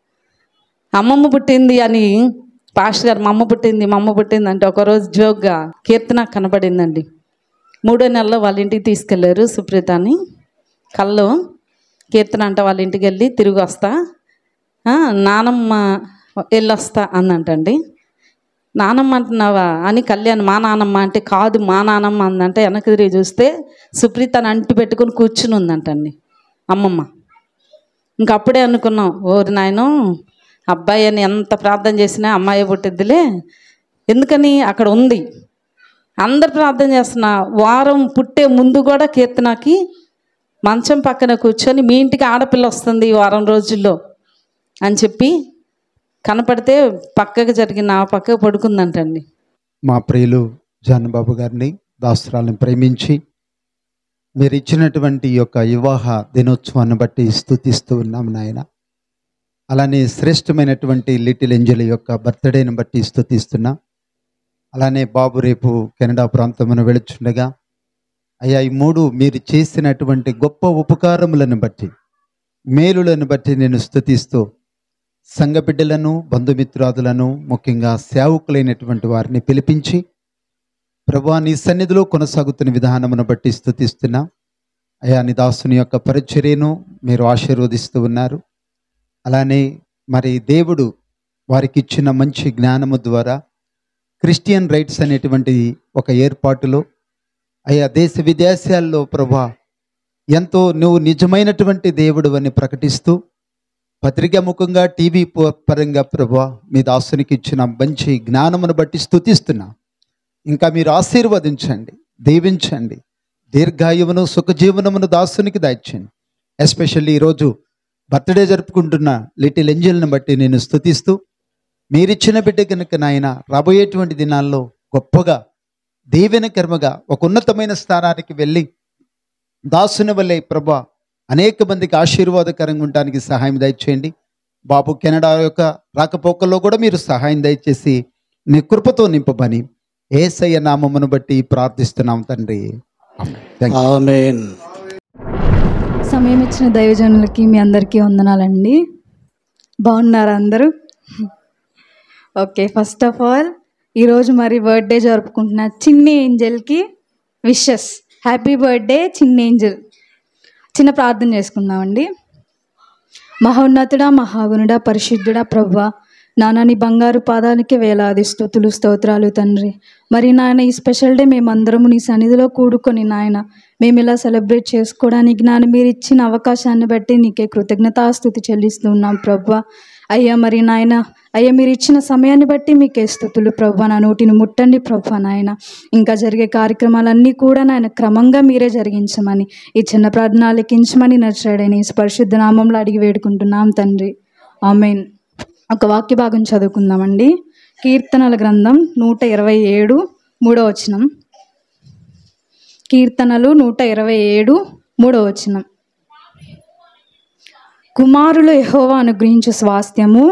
అమ్మమ్మ పుట్టింది అని పాస్టర్ గారు మా అమ్మ పుట్టింది మా అమ్మ పుట్టింది అంటే ఒకరోజు జోక్గా కీర్తన కనబడిందండి మూడో నెలలో వాళ్ళ ఇంటికి తీసుకెళ్ళారు సుప్రీత అని కళ్ళు కీర్తన అంట వాళ్ళ ఇంటికి వెళ్ళి తిరిగి వస్తా ఆ, నానమ్మ వెళ్ళొస్తా అందంటండి నానమ్మ అంటున్నావా అని కళ్యాణ్ మా నానమ్మ అంటే కాదు మా నానమ్మ అందంటే వెనక్కి తిరిగి చూస్తే సుప్రీతని అంటి పెట్టుకుని కూర్చుని ఉందంటండి అమ్మమ్మ ఇంక అప్పుడే అనుకున్నాం ఓరి నాయన అబ్బాయి అని ఎంత ప్రార్థన చేసినా అమ్మాయి పుట్టిద్దిలే ఎందుకని అక్కడ ఉంది అందరు ప్రార్థన చేస్తున్న వారం పుట్టే ముందు కూడా కీర్తనకి మంచం పక్కన కూర్చొని మీ ఇంటికి ఆడపిల్ల వస్తుంది ఈ వారం రోజుల్లో అని చెప్పి కనపడితే పక్కకు జరిగిన ఆ పక్కకు పడుకుందంటండి మా ప్రియులు జానబాబు గారిని దాస్తురాలను ప్రేమించి మీరు ఇచ్చినటువంటి ఈ యొక్క వివాహ దినోత్సవాన్ని బట్టి స్థుతిస్తూ ఉన్నాం నాయన అలానే శ్రేష్టమైనటువంటి లిటిల్ ఏంజల్ యొక్క బర్త్డేని బట్టి స్థుతిస్తున్నా అలానే బాబు రేపు కెనడా ప్రాంతమును వెళుచుండగా అయ్యా ఈ మూడు మీరు చేసినటువంటి గొప్ప ఉపకారములను బట్టి మేలులను బట్టి నేను స్థుతిస్తూ సంఘ బిడ్డలను బంధుమిత్రాదులను ముఖ్యంగా సేవకులైనటువంటి వారిని పిలిపించి ప్రభా నీ సన్నిధిలో కొనసాగుతున్న విధానమును బట్టి స్థుతిస్తున్నా అయా నీ దాసుని యొక్క పరిచర్యను మీరు ఆశీర్వదిస్తూ ఉన్నారు అలానే మరి దేవుడు వారికి ఇచ్చిన మంచి జ్ఞానము ద్వారా క్రిస్టియన్ రైట్స్ అనేటువంటి ఒక ఏర్పాటులో అయా దేశ విదేశాల్లో ప్రభా ఎంతో నువ్వు నిజమైనటువంటి దేవుడు అని ప్రకటిస్తూ పత్రికా ముఖంగా టీవీ ప- పరంగా ప్రభా మీ దాసునికి ఇచ్చిన మంచి జ్ఞానమును బట్టి స్తుతిస్తున్నా ఇంకా మీరు ఆశీర్వదించండి దీవించండి దీర్ఘాయువును సుఖజీవనమును దాసునికి దాయిచ్చండి ఎస్పెషల్లీ ఈరోజు బర్త్డే జరుపుకుంటున్న లిటిల్ ఎంజల్ని బట్టి నేను స్తుతిస్తూ మీరిచ్చిన బిడ్డ కనుక నాయన రాబోయేటువంటి దినాల్లో గొప్పగా దీవెనకర్మగా ఒక ఉన్నతమైన స్థానానికి వెళ్ళి దాసుని వల్లే ప్రభా అనేక మందికి ఆశీర్వాదకరంగా ఉండడానికి సహాయం దయచేయండి బాబు కెనడా యొక్క రాకపోకల్లో కూడా మీరు సహాయం దయచేసి నీ కృపతో నింపబని ఏసయ్య నామమును బట్టి ప్రార్థిస్తున్నాం తండ్రి థ్యాంక్ యూ ఆమెన్ సమయం ఇచ్చిన దైవజనులకి మీ అందరికీ వందనాలండి బాగున్నారా అందరూ ఓకే ఫస్ట్ ఆఫ్ ఆల్ ఈరోజు మరి బర్త్డే జరుపుకుంటున్న చిన్ని ఏంజల్కి విషెస్ హ్యాపీ బర్త్డే చిన్ని ఏంజల్ చిన్న ప్రార్థన చేసుకుందామండి మహోన్నతుడా మహాగుణుడా పరిశుద్ధుడా ప్రభా నాన్న నీ బంగారు పాదానికి వేలాది స్థుతులు స్తోత్రాలు తండ్రి మరి నాయన ఈ స్పెషల్ డే మేమందరము నీ సన్నిధిలో కూడుకొని నాయన మేము ఇలా సెలబ్రేట్ చేసుకోవడానికి నాన్న మీరు ఇచ్చిన అవకాశాన్ని బట్టి నీకే కృతజ్ఞతాస్థుతి చెల్లిస్తున్నాం ప్రభా అయ్యా మరి నాయన అయ్యా మీరు ఇచ్చిన సమయాన్ని బట్టి మీకే స్థుతులు ప్రభా నా నోటిని ముట్టండి ప్రభా నాయన ఇంకా జరిగే కార్యక్రమాలన్నీ కూడా నాయన క్రమంగా మీరే జరిగించమని ఈ చిన్న ప్రార్థన ఆలకించమని నచ్చాడని పరిశుద్ధ నామంలో అడిగి వేడుకుంటున్నాం తండ్రి ఆమెన్ ఒక వాక్య భాగం చదువుకుందామండి కీర్తనల గ్రంథం నూట ఇరవై ఏడు మూడో వచనం కీర్తనలు నూట ఇరవై ఏడు మూడో వచనం కుమారులు యెహోవా అనుగ్రహించు స్వాస్థ్యము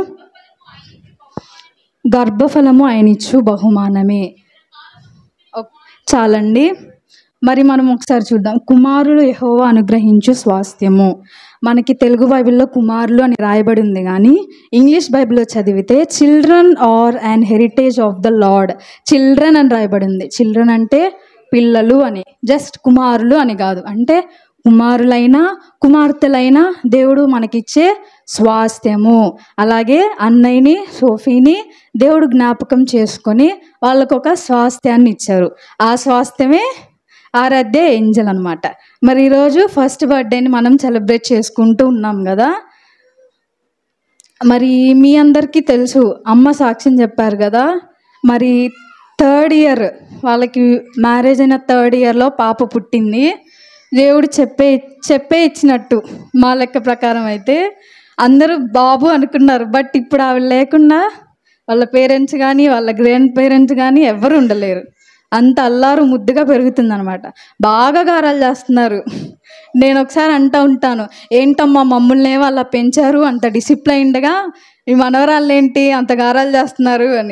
గర్భఫలము ఆయనిచ్చు బహుమానమే ఓ- చాలండి మరి మనం ఒకసారి చూద్దాం కుమారులు యెహోవా అనుగ్రహించు స్వాస్థ్యము మనకి తెలుగు బైబిల్లో కుమారులు అని రాయబడి ఉంది కానీ ఇంగ్లీష్ బైబిల్లో చదివితే children are and heritage of the lord children అని రాయబడి ఉంది చిల్డ్రన్ అంటే పిల్లలు అని జస్ట్ కుమారులు అని కాదు అంటే కుమారులైనా కుమార్తెలైనా దేవుడు మనకిచ్చే స్వాస్థ్యము అలాగే అన్నయ్యని సోఫీని దేవుడు జ్ఞాపకం చేసుకొని వాళ్ళకు ఒక స్వాస్థ్యాన్ని ఇచ్చారు ఆ స్వాస్థ్యమే ఆరాధ్య ఏంజల్ అనమాట మరి ఈరోజు ఫస్ట్ బర్త్డేని మనం సెలబ్రేట్ చేసుకుంటూ ఉన్నాం కదా మరి మీ అందరికీ తెలుసు అమ్మ సాక్ష్యం చెప్పారు కదా మరి థర్డ్ ఇయర్ వాళ్ళకి మ్యారేజ్ అయిన థర్డ్ ఇయర్లో పాప పుట్టింది దేవుడు చెప్పే చెప్పే ఇచ్చినట్టు మా లెక్క ప్రకారం అయితే అందరూ బాబు అనుకున్నారు బట్ ఇప్పుడు ఆవిడ లేకుండా వాళ్ళ పేరెంట్స్ కానీ వాళ్ళ గ్రాండ్ పేరెంట్స్ కానీ ఎవరు ఉండలేరు అంత అల్లారు ముద్దుగా పెరుగుతుందన్నమాట బాగా గారాలు చేస్తున్నారు నేను ఒకసారి అంటూ ఉంటాను ఏంటమ్మా మమ్మల్ని ఏమో అలా పెంచారు అంత డిసిప్లైన్డ్గా ఈ మనవరాళ్ళు ఏంటి అంత గారాలు చేస్తున్నారు అని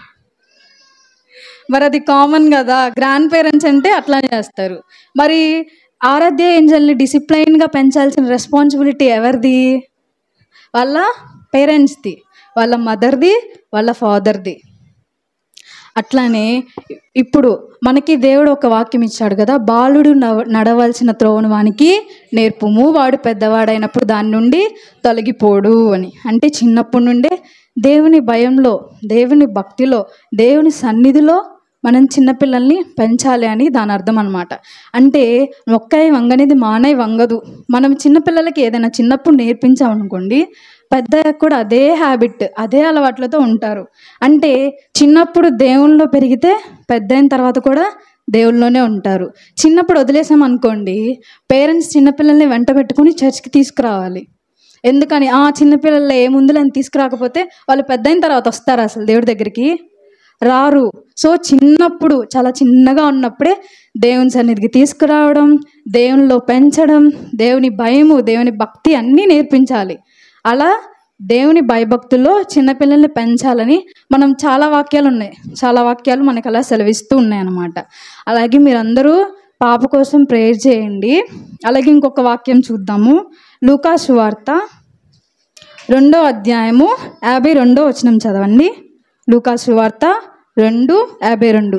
మరి అది కామన్ కదా గ్రాండ్ పేరెంట్స్ అంటే అట్లానే చేస్తారు మరి ఆరాధ్య ఏంజల్ని డిసిప్లైన్గా పెంచాల్సిన రెస్పాన్సిబిలిటీ ఎవరిది వాళ్ళ పేరెంట్స్ది వాళ్ళ మదర్ది వాళ్ళ ఫాదర్ది అట్లానే ఇప్పుడు మనకి దేవుడు ఒక వాక్యం ఇచ్చాడు కదా బాలుడు నవ నడవలసిన త్రోవను వానికి నేర్పుము వాడు పెద్దవాడైనప్పుడు దాని నుండి తొలగిపోడు అని అంటే చిన్నప్పటి నుండే దేవుని భయంలో దేవుని భక్తిలో దేవుని సన్నిధిలో మనం చిన్నపిల్లల్ని పెంచాలి అని దాని అర్థం అనమాట అంటే మొక్కై వంగనిది మానై వంగదు మనం చిన్నపిల్లలకి ఏదైనా చిన్నప్పుడు నేర్పించామనుకోండి పెద్ద కూడా అదే హ్యాబిట్ అదే అలవాట్లతో ఉంటారు అంటే చిన్నప్పుడు దేవుళ్ళలో పెరిగితే పెద్ద అయిన తర్వాత కూడా దేవుళ్ళలోనే ఉంటారు చిన్నప్పుడు వదిలేసాం అనుకోండి పేరెంట్స్ చిన్నపిల్లల్ని వెంట పెట్టుకుని చర్చ్కి తీసుకురావాలి ఎందుకని ఆ చిన్నపిల్లలు ఏముందులని తీసుకురాకపోతే వాళ్ళు పెద్ద అయిన తర్వాత వస్తారు అసలు దేవుడి దగ్గరికి రారు సో చిన్నప్పుడు చాలా చిన్నగా ఉన్నప్పుడే దేవుని సన్నిధికి తీసుకురావడం దేవునిలో పెంచడం దేవుని భయము దేవుని భక్తి అన్నీ నేర్పించాలి అలా దేవుని భయభక్తుల్లో చిన్నపిల్లల్ని పెంచాలని మనం చాలా వాక్యాలు ఉన్నాయి చాలా వాక్యాలు మనకు అలా సెలవిస్తూ ఉన్నాయి అన్నమాట అలాగే మీరందరూ పాప కోసం ప్రేయర్ చేయండి అలాగే ఇంకొక వాక్యం చూద్దాము లూకాసు వార్త రెండో అధ్యాయము యాభై రెండో వచనం చదవండి లూకాసు వార్త రెండు యాభై రెండు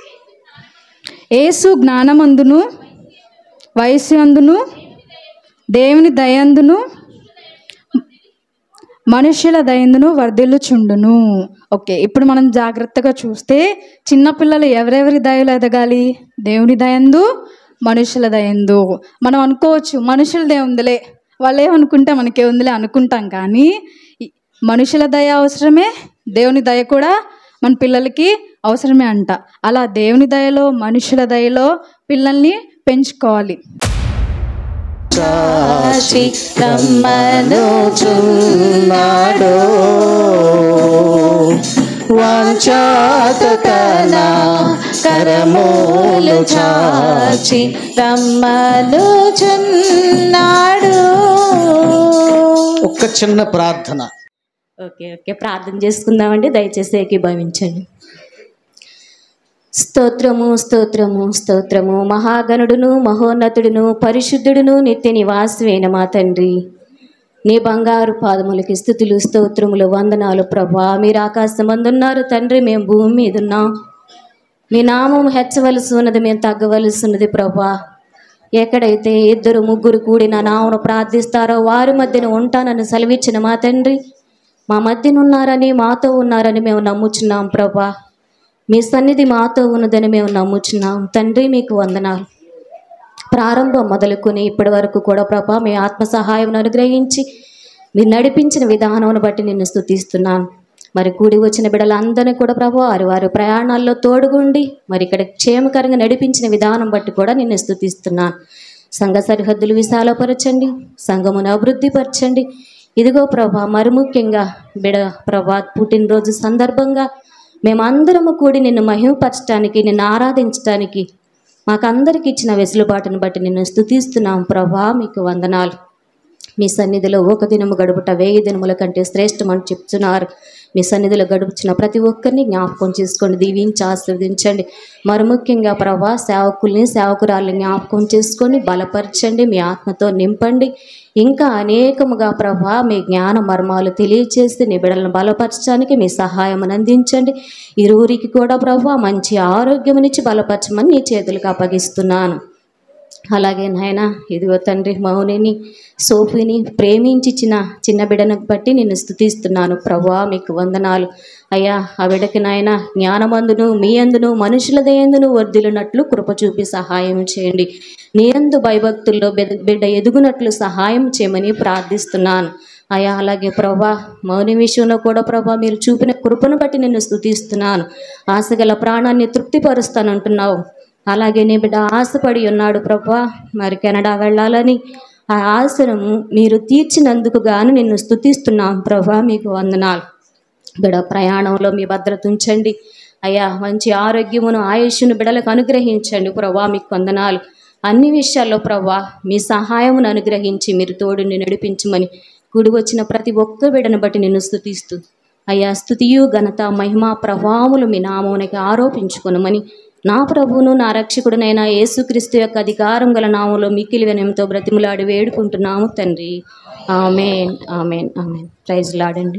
ఏసు జ్ఞానమందును వయస్సు అందును దేవుని దయందును మనుష్యుల దయందును వర్ధిల్లుచుండును ఓకే ఇప్పుడు మనం జాగ్రత్తగా చూస్తే చిన్నపిల్లలు ఎవరెవరి దయలు ఎదగాలి దేవుని దయందు మనుషుల దయందు మనం అనుకోవచ్చు మనుషుల దయ ఉందిలే వాళ్ళు ఏమనుకుంటే మనకే ఉందిలే అనుకుంటాం కానీ ఈ మనుషుల దయ అవసరమే దేవుని దయ కూడా మన పిల్లలకి అవసరమే అంట అలా దేవుని దయలో మనుషుల దయలో పిల్లల్ని పెంచుకోవాలి చాచి రమ్మనుచున్నాడు వాంఛాతన కరములు చాచి రమ్మనుచున్నాడు ఒక్క చిన్న ప్రార్థన ఓకే ఓకే ప్రార్థన చేసుకుందామండి దయచేసి ఏకీభవించండి స్తోత్రము స్తోత్రము స్తోత్రము మహాగణుడును మహోన్నతుడును పరిశుద్ధుడును నిత్య నివాసమైన మా తండ్రి నీ బంగారు పాదములకి స్థుతులు స్తోత్రములు వందనాలు ప్రభా మీరు ఆకాశమందున్నారు తండ్రి మేము భూమి మీద ఉన్నాం మీ నామం హెచ్చవలసి ఉన్నది మేము తగ్గవలసి ఉన్నది ప్రభా ఎక్కడైతే ఇద్దరు ముగ్గురు కూడి నా నామను ప్రార్థిస్తారో వారి మధ్యన ఉంటానని సెలవిచ్చిన మా తండ్రి మా మధ్యన ఉన్నారని మాతో ఉన్నారని మేము నమ్ముచున్నాం ప్రభా మీ సన్నిధి మాతో ఉన్నదని మేము నమ్ముచున్నాం తండ్రి మీకు వందనాలు ప్రారంభం మొదలుకొని ఇప్పటి వరకు కూడా ప్రభా మీ ఆత్మ సహాయం అనుగ్రహించి మీరు నడిపించిన విధానం బట్టి నిన్ను స్తుతిస్తున్నాను మరి కూడి వచ్చిన బిడ్డలందరినీ కూడా ప్రభు వారి వారి ప్రయాణాల్లో తోడుగుండి మరి ఇక్కడ క్షేమకరంగా నడిపించిన విధానం బట్టి కూడా నిన్ను స్తుతిస్తున్నాను సంఘ సరిహద్దులు విశాలపరచండి సంఘమును అభివృద్ధిపరచండి ఇదిగో ప్రభా మరి ముఖ్యంగా బిడ ప్రభా పుట్టినరోజు సందర్భంగా మేమందరము కూడి నిన్ను మహిమపరచడానికి నిన్ను ఆరాధించడానికి మాకందరికి ఇచ్చిన వెసులుబాటును బట్టి నిన్ను స్తుతిస్తున్నాం ప్రభా మీకు వందనాలు మీ సన్నిధిలో ఒక దినము గడుపుట వేయి దినముల కంటే శ్రేష్టమని చెప్తున్నారు మీ సన్నిధిలో గడుపుచిన ప్రతి ఒక్కరిని జ్ఞాపకం చేసుకోండి దీవించి ఆశీర్వదించండి మరి ముఖ్యంగా ప్రభా సేవకుల్ని సేవకురాల్ని జ్ఞాపకం చేసుకొని బలపరచండి మీ ఆత్మతో నింపండి ఇంకా అనేకముగా ప్రభా మీ జ్ఞాన మర్మాలు తెలియచేసి నీ బిడలను బలపరచడానికి మీ సహాయం అందించండి ఇరువురికి కూడా ప్రభా మంచి ఆరోగ్యమునిచ్చి బలపరచమని నీ చేతులకు అప్పగిస్తున్నాను అలాగే నాయన ఇదిగో తండ్రి మౌనిని సోఫీని ప్రేమించిచ్చిన చిన్న బిడ్డను బట్టి నేను స్థుతిస్తున్నాను ప్రభా మీకు వందనాలు అయ్యా ఆ బిడ్డకి నాయన జ్ఞానమందును మీ అందును మనుషుల దయందును వర్ధిల్లునట్లు కృప చూపి సహాయం చేయండి నీ అందు భయభక్తుల్లో బెద- బిడ్డ ఎదుగునట్లు సహాయం చేయమని ప్రార్థిస్తున్నాను అయ్యా అలాగే ప్రభా మౌని విషయంలో కూడా ప్రభా మీరు చూపిన కృపను బట్టి నేను స్థుతిస్తున్నాను ఆశగల ప్రాణాన్ని తృప్తిపరుస్తానంటున్నావు అలాగే నీ బిడ్డ ఆశపడి ఉన్నాడు ప్రభా మరి కెనడా వెళ్ళాలని ఆ ఆశను మీరు తీర్చినందుకు గాను నిన్ను స్తుతిస్తున్నాం ప్రభా మీకు వందనాలు బిడ ప్రయాణంలో మీ భద్రత ఉంచండి అయ్యా మంచి ఆరోగ్యమును ఆయుష్ను బిడలకు అనుగ్రహించండి ప్రభా మీకు వందనాలు అన్ని విషయాల్లో ప్రభా మీ సహాయమును అనుగ్రహించి మీరు తోడుని నడిపించమని కూడి వచ్చిన ప్రతి ఒక్క బిడను బట్టి నిన్ను స్తుతిస్తూ అయ్యా స్తుతియు ఘనత మహిమ ప్రభావములు మీ నామమునకి ఆరోపించుకొనమని నా ప్రభువును నా రక్షకుడునైన యేసుక్రీస్తు యొక్క అధికారం గల నామంలో మిక్కిలి వినయంతో బ్రతిములాడి వేడుకుంటున్నాము తండ్రి ఆమెన్ ఆమెన్ ఆమెన్ ప్రైజ్ లాడండి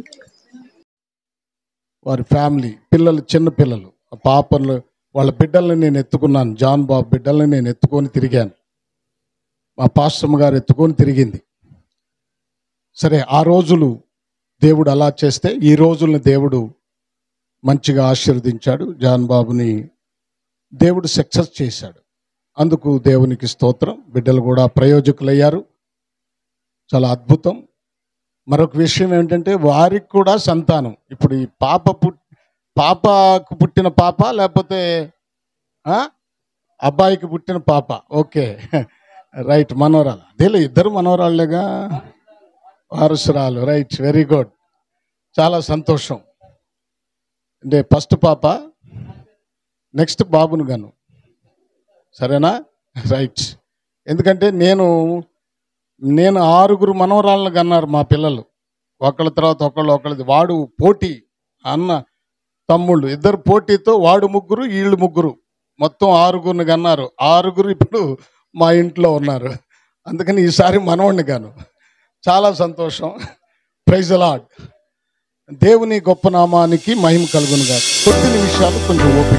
వారి ఫ్యామిలీ పిల్లలు చిన్న పిల్లలు ఆ పాపలు వాళ్ళ బిడ్డల్ని నేను ఎత్తుకున్నాను జాన్ బాబు బిడ్డల్ని నేను ఎత్తుకొని తిరిగాను మా పాస్టమ్ గారు ఎత్తుకొని తిరిగింది సరే ఆ రోజులు దేవుడు అలా చేస్తే ఈ రోజుల్ని దేవుడు మంచిగా ఆశీర్వదించాడు జాన్ బాబుని దేవుడు సక్సెస్ చేశాడు అందుకు దేవునికి స్తోత్రం బిడ్డలు కూడా ప్రయోజకులయ్యారు చాలా అద్భుతం మరొక విషయం ఏంటంటే వారికి కూడా సంతానం ఇప్పుడు ఈ పాప పుట్ పాపకు పుట్టిన పాప లేకపోతే ఆ? అబ్బాయికి పుట్టిన పాప ఓకే రైట్ మనోరాలు అదేలే ఇద్దరు మనోరాళ్ళేగా వారసురాలు రైట్ వెరీ గుడ్ చాలా సంతోషం అంటే ఫస్ట్ పాప నెక్స్ట్ బాబును గాను సరేనా రైట్ ఎందుకంటే నేను నేను ఆరుగురు మనవరాలను కన్నారు మా పిల్లలు ఒకళ్ళ తర్వాత ఒకళ్ళు ఒకళ్ళది వాడు పోటీ అన్న తమ్ముళ్ళు ఇద్దరు పోటీతో వాడు ముగ్గురు వీళ్ళు ముగ్గురు మొత్తం ఆరుగురిని కన్నారు ఆరుగురు ఇప్పుడు మా ఇంట్లో ఉన్నారు అందుకని ఈసారి మనవాడిని గాను చాలా సంతోషం ప్రైజ్ లాడ్ దేవుని గొప్ప నామానికి మహిమ కలుగునుగా కొద్ది నిమిషాలు కొంచెం ఓపిక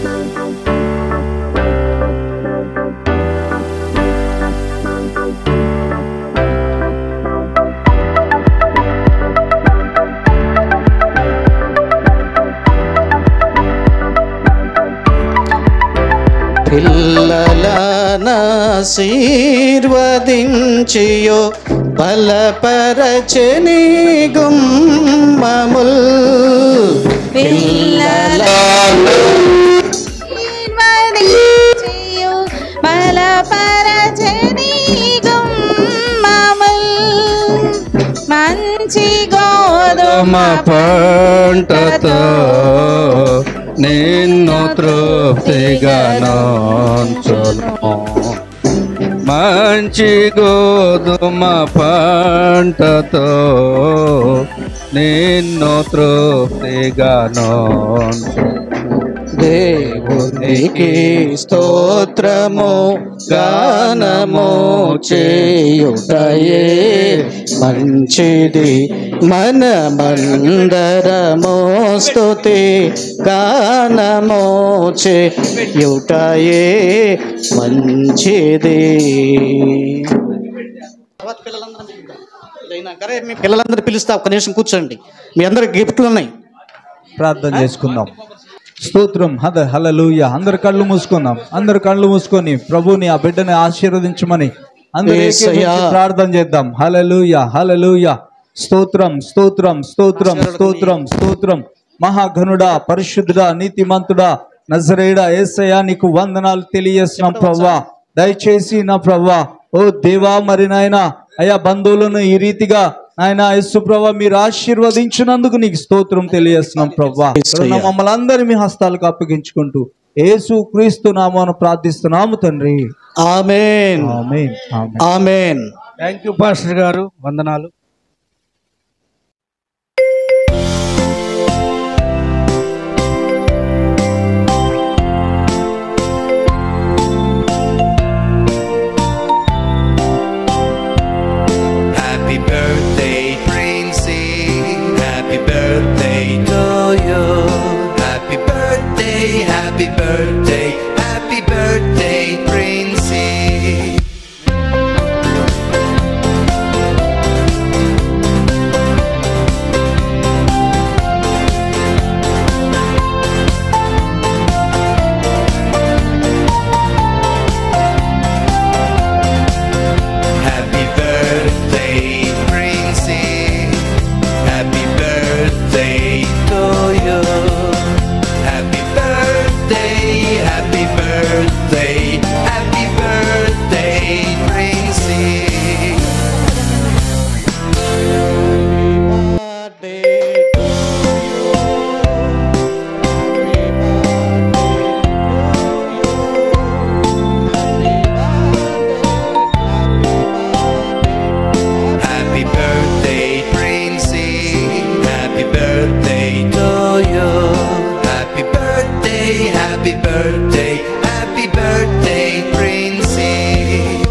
పిల్లలనాశీర్వదించియో బలపరచని గుమ్మముల్ పిల్లల బలపరచని గుమ్మముల్ మంచి గోధుమ పంటతో నిన్ను తృప్తిగా మంచి గోధుమ పంటతో నిన్ను తృప్తిగా దేవునికి స్తోత్రము గానము చేయుటయే మంచిది మన మందరము స్తుతి గానము చేయుటయే మంచిది మీ పిల్లలందరూ పిలుస్తా ఒక్క నిమిషం కూర్చోండి మీ అందరికి గిఫ్ట్లు ఉన్నాయి ప్రార్థన చేసుకుందాం స్తోత్రం హద హలలుయ అందరు కళ్ళు మూసుకుందాం అందరు కళ్ళు మూసుకొని ప్రభుని ఆ బిడ్డని ఆశీర్వదించమని అందరూ యేసయ్యా. ఏకీభవించి ప్రార్థన చేద్దాం హలలుయ హలలుయ స్తోత్రం స్తోత్రం స్తోత్రం స్తోత్రం స్తోత్రం మహాఘనుడా పరిశుద్ధుడా నీతిమంతుడా నజరేడా ఏసయ్యా నీకు వందనాలు తెలియజేస్తున్నాం ప్రవ్వా దయచేసి నా ప్రవ్వా ఓ దేవా మరి నాయన అయా బంధువులను ఈ రీతిగా ఆయన యేసు ప్రభా మీరు ఆశీర్వదించినందుకు నీకు స్తోత్రం తెలియజేస్తున్నాం ప్రవ్వా యేసయ్యా. మమ్మల్ని అందరి మీ హస్తాలకు అప్పగించుకుంటూ యేసు క్రీస్తు నామాను ప్రార్థిస్తున్నాము తండ్రి amen amen amen amen thank you pastor గారు వందనాలు birthday, Princey. Happy birthday to you. Happy birthday, happy birthday, happy birthday, Princey. Happy birthday, Princey. Happy birthday to you. Happy birthday, happy birthday, happy birthday, Princey. Happy birthday, Princey. Happy birthday to you. Happy birthday, happy birthday, happy birthday, Princey.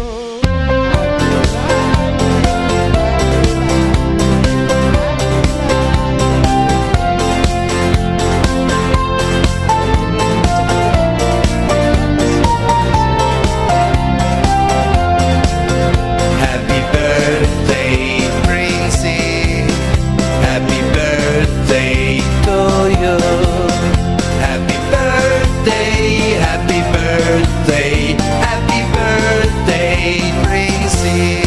Happy birthday, Princey. Happy birthday to you. Happy birthday, happy birthday, happy birthday, Princey.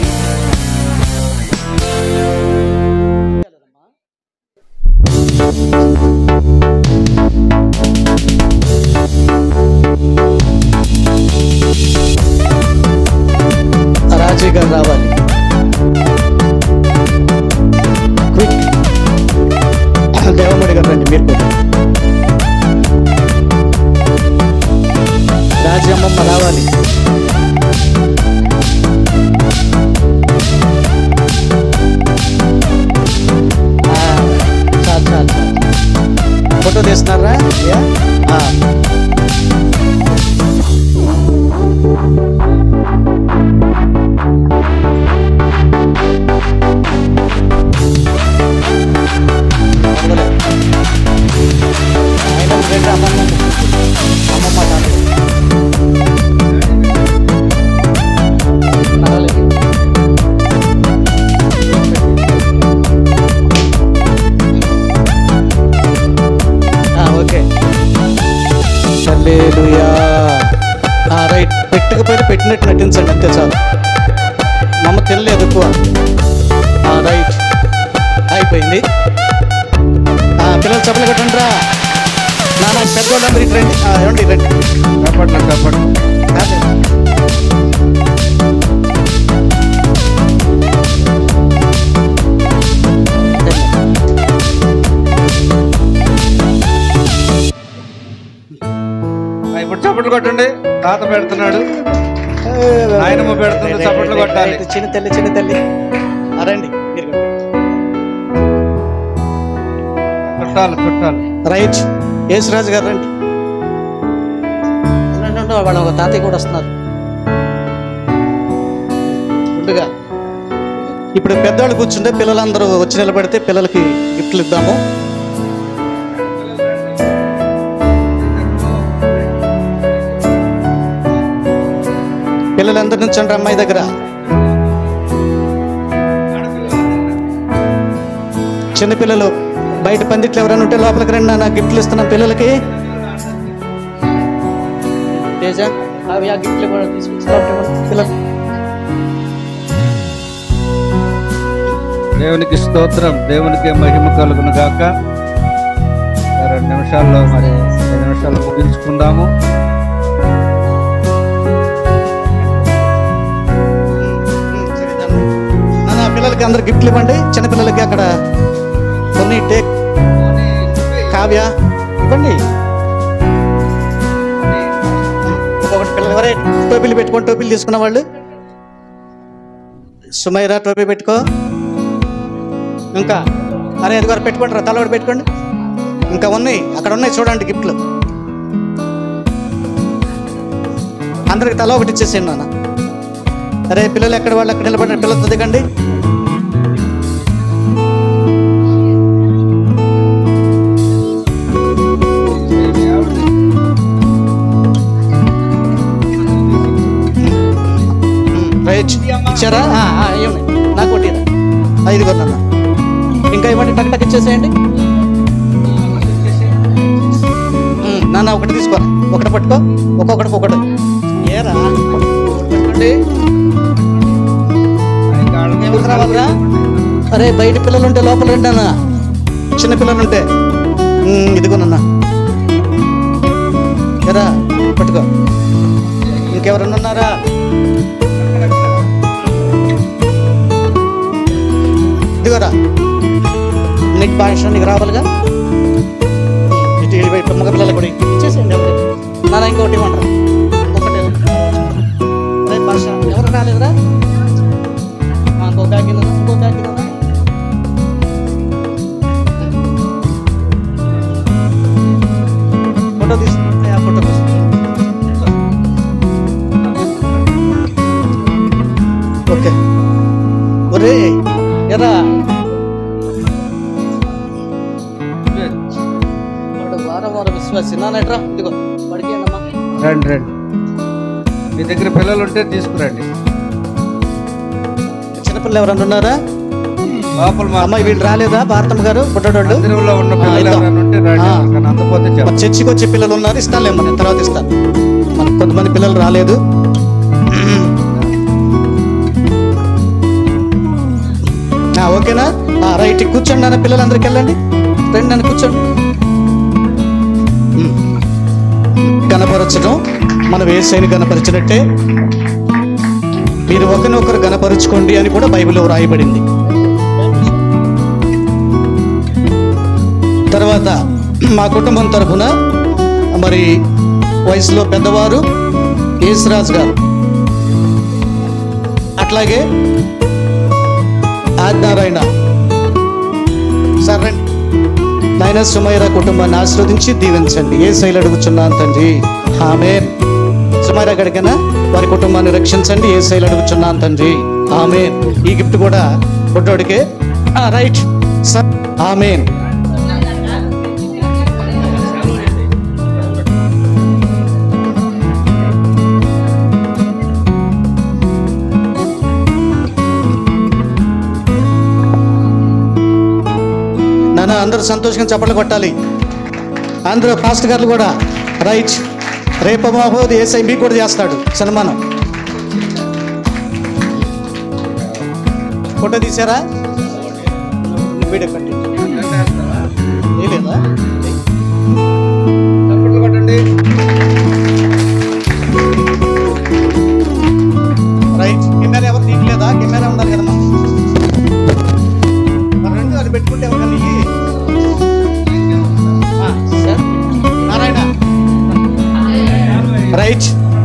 రాజీ గారు రావాలి quick Devamani గారు రండి మీరు కూడా రాజీ అమ్మమ్మ రావాలి ఆ, చాలు చాలు చాలు ఫోటో తీస్తున్నారా యా? ఆ. వందలే. ఆయన రెండు అమ్మమ్మ అమ్మమ్మ తాతయ్య. పర్వాలేదు. ఆ, ఓకే హల్లెలూయా. ఆ, రైట్ పెట్టకపోయినా పెట్టినట్టు నటించండి అంతే చాలు మమ్మ తెలియలేదు ఎక్కువ ఆ, రైట్ అయిపోయింది ఆ, పిల్లలు చెప్పలు కట్టండి రా నాన్న పెద్దవాళ్ళందరూ ఇటు రండి ఆ, ఏమండి ఇటు రండి కాపాడు కాపాడు కాదు. ఆ, ఇప్పుడు చప్పట్లు కొట్టండి తాత పెడుతున్నాడు నాయనమ్మ పెడుతుంది చప్పట్లు కొట్టాలి రైట్, చిన్న తల్లి చిన్న తల్లి ఆ, రండి మీరు కూడా. చుట్టాలు చుట్టాలు రైట్ యేసురాజు గారు రండి ఉండండి, ఉండండి, వాళ్ళ ఒక తాతయ్య కూడా వస్తున్నారు ముందుగా ఇప్పుడు పెద్దవాళ్ళు కూర్చుంటే పిల్లలందరూ వచ్చి నిలబడితే పిల్లలకి గిఫ్ట్లు ఇద్దాము పిల్లలందరి నుంచి అండి అమ్మాయి దగ్గర చిన్నపిల్లలు బయట పందిట్లు ఎవరైనా ఉంటే లోపలికి రండి నా గిఫ్ట్లు ఇస్తున్నాం పిల్లలకి తేజ అవి ఆ గిఫ్ట్లు కూడా తీసుకొచ్చి లోపలికి ఇవ్వండి పిల్లలు దేవునికి స్తోత్రం దేవునికి మహిమ కలుగును గాక రెండు నిమిషాల్లో మరి రెండు నిమిషాలు ముగించుకుందాము నాన్న, పిల్లలకి అందరు గిఫ్ట్లు ఇవ్వండి చిన్న పిల్లలకి అక్కడ కొన్ని టేక్ కావ్య ఇవ్వండి ఒకటి పిల్లలు ఎవరే టోపీలు పెట్టుకొని టోపీలు తీసుకున్న వాళ్ళు సుమైరా టోపీ పెట్టుకో ఇంకా అరే అది గారు పెట్టుకోండి రా తలవాడు పెట్టుకోండి ఇంకా ఉన్నాయి అక్కడ ఉన్నాయి చూడండి గిఫ్ట్లు అందరికి తల ఒకటి ఇచ్చేసేయండి నాన్న అరే పిల్లలు ఎక్కడ వాళ్ళు అక్కడ నిలబడిన పిల్లలతో దిగండి ఇచ్చారా ఆ, ఆ, ఇవ్వండి నాకు ఒకటి ఇరా. ఐదుగురు నాన్న ఇంకా ఇవ్వండి టక్ టక్ ఇచ్చేసేయండి ఉమ్, నాన్న ఒకటి తీసుకోరా ఒకటి పట్టుకో ఒక్కొక్కటి ఒకటి ఏరా ఒకటి పట్టుకోండి ఎందుకు రావాలిరా అరే బయట పిల్లలు ఉంటే లోపల రండి అన్న చిన్న పిల్లలు ఉంటే ఉమ్, ఇదిగో నాన్న ఎరా పట్టుకో ఇంకెవరన్నా ఉన్నారా ఇదిగోరా నీకు భాష నీకు రావాలిగా ఇటు ఇటు వైపు మగ పిల్లలు కూడా ఇచ్చేసేయండి ఎవరు నాన్న ఇంకోటి ఇవ్వండి ఒకటే అరే భాష ఎవరు రాలేదురా ఆ, ఇంకో బ్యాగ్ ఇవ్వనా? ఇంకో బ్యాగ్ ఇవ్వనా? ఫోటో తీసుకుంటే ఆ ఫోటో తీసుకుంటే ఓకే ఒరే ఎరా వాడు వారం వారం విశ్వాసి నానట్రా ఇదిగో వాడికి ఏంటమ్మా రండి రండి మీ దగ్గర పిల్లలు ఉంటే తీసుకురండి చిన్నపిల్లలు ఎవరన్నా ఉన్నారా లోపల మా అమ్మాయి వీళ్ళు రాలేదా భారతమ్మ గారు పుట్టడోళ్ళు మందిరంలో ఉన్న ఆ, పిల్లలు ఇద్దాం. ఎవరైనా ఉంటే రండి ఆ. ఎవరికైనా అందకపోతే మరి చెప్పండి చర్చికి వచ్చే పిల్లలు ఉన్నారు ఇస్తానులేమ్మా నేను తర్వాత ఇస్తాను మనకు కొంతమంది పిల్లలు రాలేదు ఆ, ఓకేనా ఆ, రైట్ కూర్చోండి నాన్న పిల్లలందరికీ వెళ్ళండి రండి నన్ను కూర్చోండి ఉమ్. గణపరచడం మనం వేసైన గణపరిచినట్టే మీరు ఒకరినొకరు గణపరుచుకోండి అని కూడా బైబిల్లో వ్రాయబడింది తర్వాత మా కుటుంబం తరఫున మరి వయసులో పెద్దవారు యేసురాజ్ గారు అట్లాగే ఆదినారాయణ సరే నాయన సుమైరా కుటుంబాన్ని ఆశీర్వదించి దీవించండి ఏ శైలి అడుగుచున్నాను తండ్రి ఆమె సుమైరా గడికైనా వారి కుటుంబాన్ని రక్షించండి ఏ శైలి అడుగుచున్నాను తండ్రి ఆమె ఈ గిఫ్ట్ కూడా పుట్టోడికే రైట్ ఆమెన్ నాన్న అందరూ సంతోషంగా చప్పట్లు కొట్టాలి అందరూ ఫాస్ట్ గారు కూడా రైట్ రేపు మహోద్ ఏసై మీకు కూడా చేస్తాడు సన్మానం ఫోటో తీసారా వీడియో కంటిన్యూ లేదా చప్పట్లు కొట్టండి రైట్ కెమెరా ఎవరు తీయలేదా కెమెరా ఉండాలి కదా మనకి. మరి రెండు అది పెట్టుకుంటే ఎవరికన్నా ఇయ్యి. ఆ, సార్ నారాయణ రైట్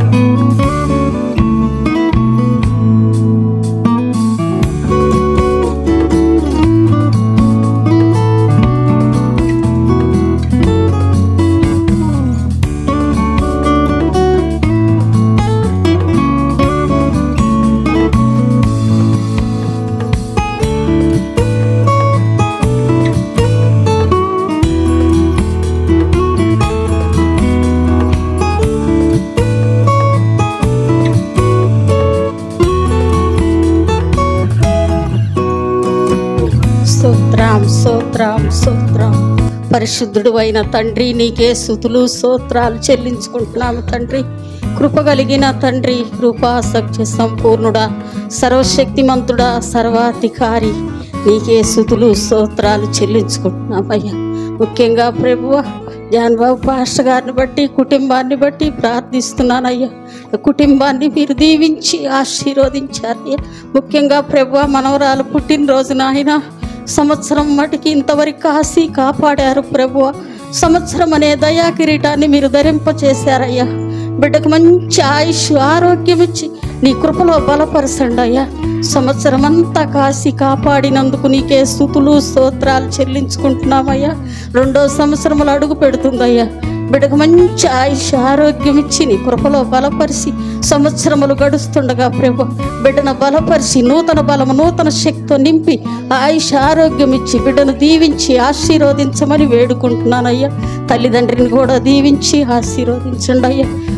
స్తోత్రం స్తోత్రం స్తోత్రం పరిశుద్ధుడు అయిన తండ్రి నీకే స్థుతులు స్తోత్రాలు చెల్లించుకుంటున్నాము తండ్రి కృప కలిగిన తండ్రి కృపా సత్య సంపూర్ణుడా సర్వశక్తిమంతుడా సర్వాధికారి నీకే స్థుతులు స్తోత్రాలు చెల్లించుకుంటున్నామయ్యా ముఖ్యంగా ప్రభువ జాన్బాబు పాస్టర్ గారిని బట్టి కుటుంబాన్ని బట్టి ప్రార్థిస్తున్నానయ్యా కుటుంబాన్ని మీరు దీవించి ఆశీర్వదించారయ్యా ముఖ్యంగా ప్రభు మనవరాలు పుట్టినరోజున ఆయన సంవత్సరం మటుకి ఇంతవరకు కాసి కాపాడారు ప్రభువ సంవత్సరం అనే దయా కిరీటాన్ని మీరు ధరింపచేశారయ్యా బిడ్డకు మంచి ఆయుష్ ఆరోగ్యం ఇచ్చి నీ కృపలో బలపరచండి అయ్యా సంవత్సరం అంతా కాసి కాపాడినందుకు నీకే స్థుతులు స్తోత్రాలు చెల్లించుకుంటున్నామయ్యా రెండో సంవత్సరములు అడుగు పెడుతుందయ్యా బిడ్డకు మంచి ఆయుష్ ఆరోగ్యం ఇచ్చి నీ కృపలో బలపరిచి సంవత్సరములు గడుస్తుండగా ప్రభు బిడ్డను బలపరిచి నూతన బలము నూతన శక్తితో నింపి ఆయుష్ ఆరోగ్యం ఇచ్చి బిడ్డను దీవించి ఆశీర్వదించమని వేడుకుంటున్నానయ్యా తల్లిదండ్రిని కూడా దీవించి ఆశీర్వదించండి అయ్యా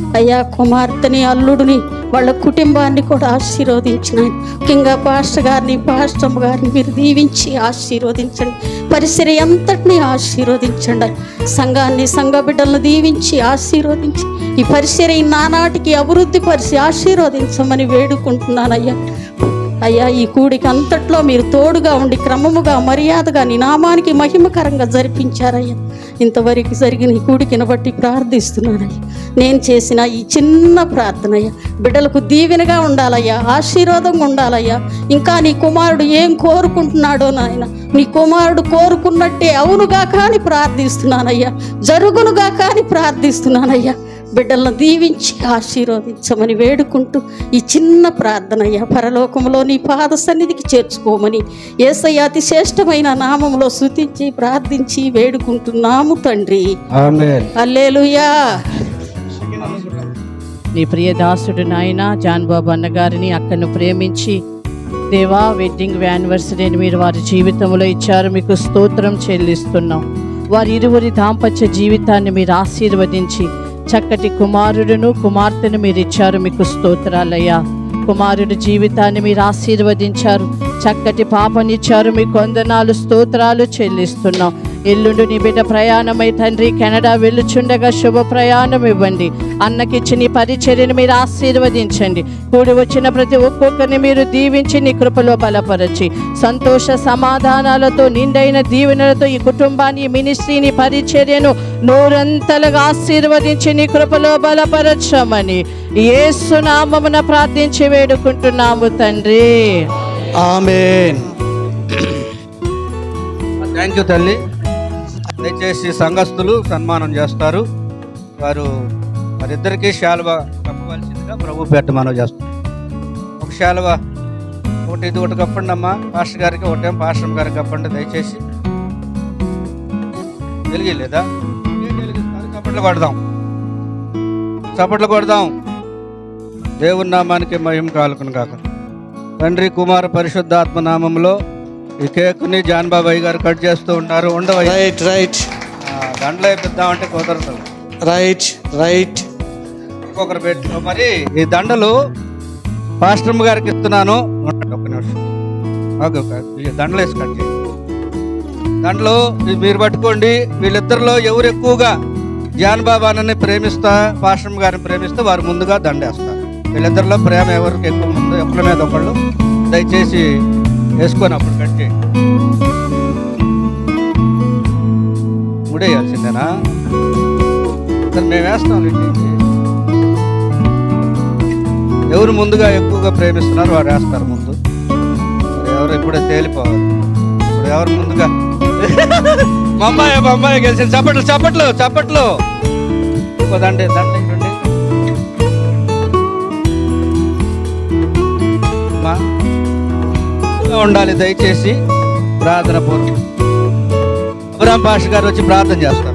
అయ్యా కుమార్తెని అల్లుడిని వాళ్ళ కుటుంబాన్ని కూడా ఆశీర్వదించిన ముఖ్యంగా పాస్టర్ గారిని పాస్టమ్ గారిని మీరు దీవించి ఆశీర్వదించండి పరిసర అంతటిని ఆశీర్వదించండి సంఘాన్ని సంఘ బిడ్డలను దీవించి ఆశీర్వదించి ఈ పరిసర నానాటికి అభివృద్ధి పరిచి ఆశీర్వదించమని వేడుకుంటున్నానయ్యా అయ్యా ఈ కూడికి అంతట్లో మీరు తోడుగా ఉండి క్రమముగా మర్యాదగా నీ నామానికి మహిమకరంగా జరిపించారయ్యా ఇంతవరకు జరిగిన ఈ కూడికిని బట్టి ప్రార్థిస్తున్నానయ్యా నేను చేసిన ఈ చిన్న ప్రార్థనయ్యా బిడ్డలకు దీవెనగా ఉండాలయ్యా ఆశీర్వాదంగా ఉండాలయ్యా ఇంకా నీ కుమారుడు ఏం కోరుకుంటున్నాడో నాయన నీ కుమారుడు కోరుకున్నట్టే అవునుగా కానీ ప్రార్థిస్తున్నానయ్యా జరుగునుగా కానీ ప్రార్థిస్తున్నానయ్యా బిడ్డలను దీవించి ఆశీర్వదించమని వేడుకుంటూ ఈ చిన్న ప్రార్థనయ్య పరలోకంలో నీ పాద సన్నిధికి చేర్చుకోమని ఏసయ్య అతి శ్రేష్టమైన నామంలో శుతించి ప్రార్థించి వేడుకుంటున్నాము తండ్రి అల్లేలుయా నీ ప్రియ దాసుడు నాయన జాన్ బాబు అన్నగారిని అక్కను ప్రేమించి దేవా వెడ్డింగ్ యానివర్సరీని మీరు వారి జీవితంలో ఇచ్చారు మీకు స్తోత్రం చెల్లిస్తున్నాం వారి ఇరువురి దాంపత్య జీవితాన్ని మీరు ఆశీర్వదించి చక్కటి కుమారుడును కుమార్తెను మీరు ఇచ్చారు మీకు స్తోత్రాలయ్యా కుమారుడి జీవితాన్ని మీరు ఆశీర్వదించారు చక్కటి పాపనిచ్చారు మీకు వందనాలు స్తోత్రాలు చెల్లిస్తున్నాం ఎల్లుండి నీ బిడ్డ ప్రయాణమై తండ్రి కెనడా వెళ్ళుచుండగా శుభ ప్రయాణం ఇవ్వండి అన్నకిచ్చి నీ పరిచర్యను మీరు ఆశీర్వదించండి కూడి వచ్చిన ప్రతి ఒక్కొక్కరిని మీరు దీవించి నీ కృపలో బలపరచి సంతోష సమాధానాలతో నిండైన దీవెనలతో ఈ కుటుంబాన్ని ఈ మినిస్ట్రీని పరిచర్యను నూరంతలుగా ఆశీర్వదించి నీ కృపలో బలపరచమని ఏసునామమున ప్రార్థించి వేడుకుంటున్నాము తండ్రి ఆమెన్ థ్యాంక్ యూ తల్లి దయచేసి సంఘస్థులు సన్మానం చేస్తారు వారు వారిద్దరికీ శాలువ కప్పవలసిందిగా ప్రభు పెట్ట మనం చేస్తాం ఒక శాలువ ఒకటి ఇది ఒకటి కప్పండి అమ్మా పాస్టర్ గారికి ఒకటేం పాస్టర్ గారికి కప్పండి దయచేసి వెలిగిలేదా చప్పట్లు కొడదాం చప్పట్లు కొడదాం దేవుని నామానికి మహిమ కాలుకుని కాక తండ్రి కుమార పరిశుద్ధాత్మ నామంలో ఈ కేక్ని జాన్ బాబాయ్ గారు కట్ చేస్తూ ఉన్నారు ఉండవయ్యా రైట్ రైట్ దండలో వేపిద్దామంటే కుదరదు రైట్ రైట్ ఇంకొకరు పెట్టు మరి ఈ దండలు పాస్టమ్ గారికి ఇస్తున్నాను ఉండండి ఒక్క నిమిషం ఓకే ఓకే ఈ దండలు వేసి కట్ చేయండి దండలు ఇది మీరు పట్టుకోండి వీళ్ళిద్దరిలో ఎవరు ఎక్కువగా జాన్ బాబాని ప్రేమిస్తా పాస్టమ్ గారిని ప్రేమిస్తే వారు ముందుగా దండేస్తారు వీళ్ళిద్దరిలో ప్రేమ ఎవరికి ఎక్కువ ముందు ఒకరి మీద ఒకళ్ళు దయచేసి వేసుకొని అప్పుడు కట్ చేయండి ముడేయాల్సిందేనా సరే మేము వేస్తాం ఇటు నుంచి. ఎవరు ముందుగా ఎక్కువగా ప్రేమిస్తున్నారు వారు వేస్తారు ముందు మరి ఎవరు ఇప్పుడే తేలిపోవాలి ఇప్పుడు ఎవరు ముందుగా మా అమ్మాయి మా అమ్మాయి గెలిచింది చప్పట్లు చప్పట్లు చప్పట్లు ఇంకో దండే దండే రండి అమ్మా, ముందుగా ఉండాలి దయచేసి ప్రార్థన పూర్వం అబ్రామ్ పాష గారు వచ్చి ప్రార్థన చేస్తారు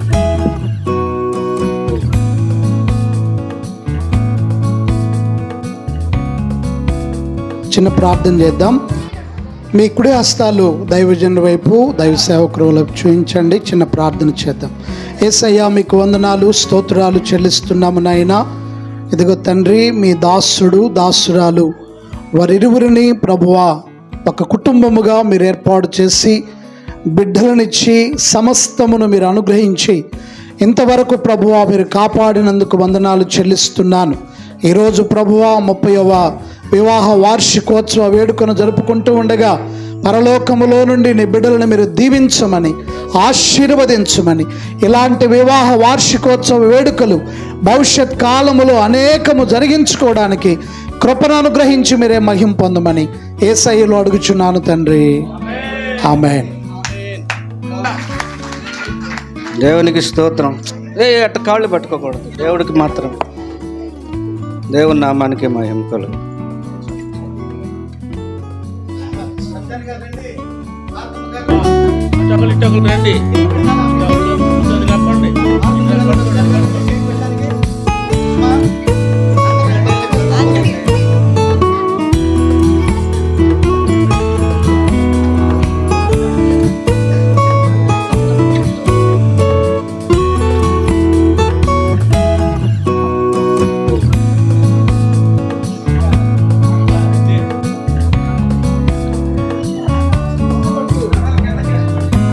చిన్న ప్రార్థన చేద్దాం మీ కుడి హస్తాలు దైవజనుల వైపు దైవ సేవకుల వైపు చూపించండి చిన్న ప్రార్థన చేద్దాం ఏసయ్యా మీకు వందనాలు స్తోత్రాలు చెల్లిస్తున్నాము నాయనా ఇదిగో తండ్రి మీ దాసుడు దాసురాలు వారిరువురిని ప్రభువా ఒక కుటుంబముగా మీరు ఏర్పాటు చేసి బిడ్డలనిచ్చి సమస్తమును మీరు అనుగ్రహించి ఇంతవరకు ప్రభువా మీరు కాపాడినందుకు వందనాలు చెల్లిస్తున్నాను ఈరోజు ప్రభువా ముప్పైవ వివాహ వార్షికోత్సవ వేడుకను జరుపుకుంటూ ఉండగా పరలోకములో నుండి నీ బిడ్డలను మీరు దీవించమని ఆశీర్వదించమని ఇలాంటి వివాహ వార్షికోత్సవ వేడుకలు భవిష్యత్ కాలములో అనేకము జరిగించుకోవడానికి కృపను అనుగ్రహించి మీరే మహిం పొందమని ఏసయ్యలో అడుగుచున్నాను తండ్రి ఆమె దేవునికి స్తోత్రం ఏ అట్ట కాళ్ళు పట్టుకోకూడదు దేవుడికి మాత్రం దేవుని నామానికి మా ఎముకలు రండి కప్పండి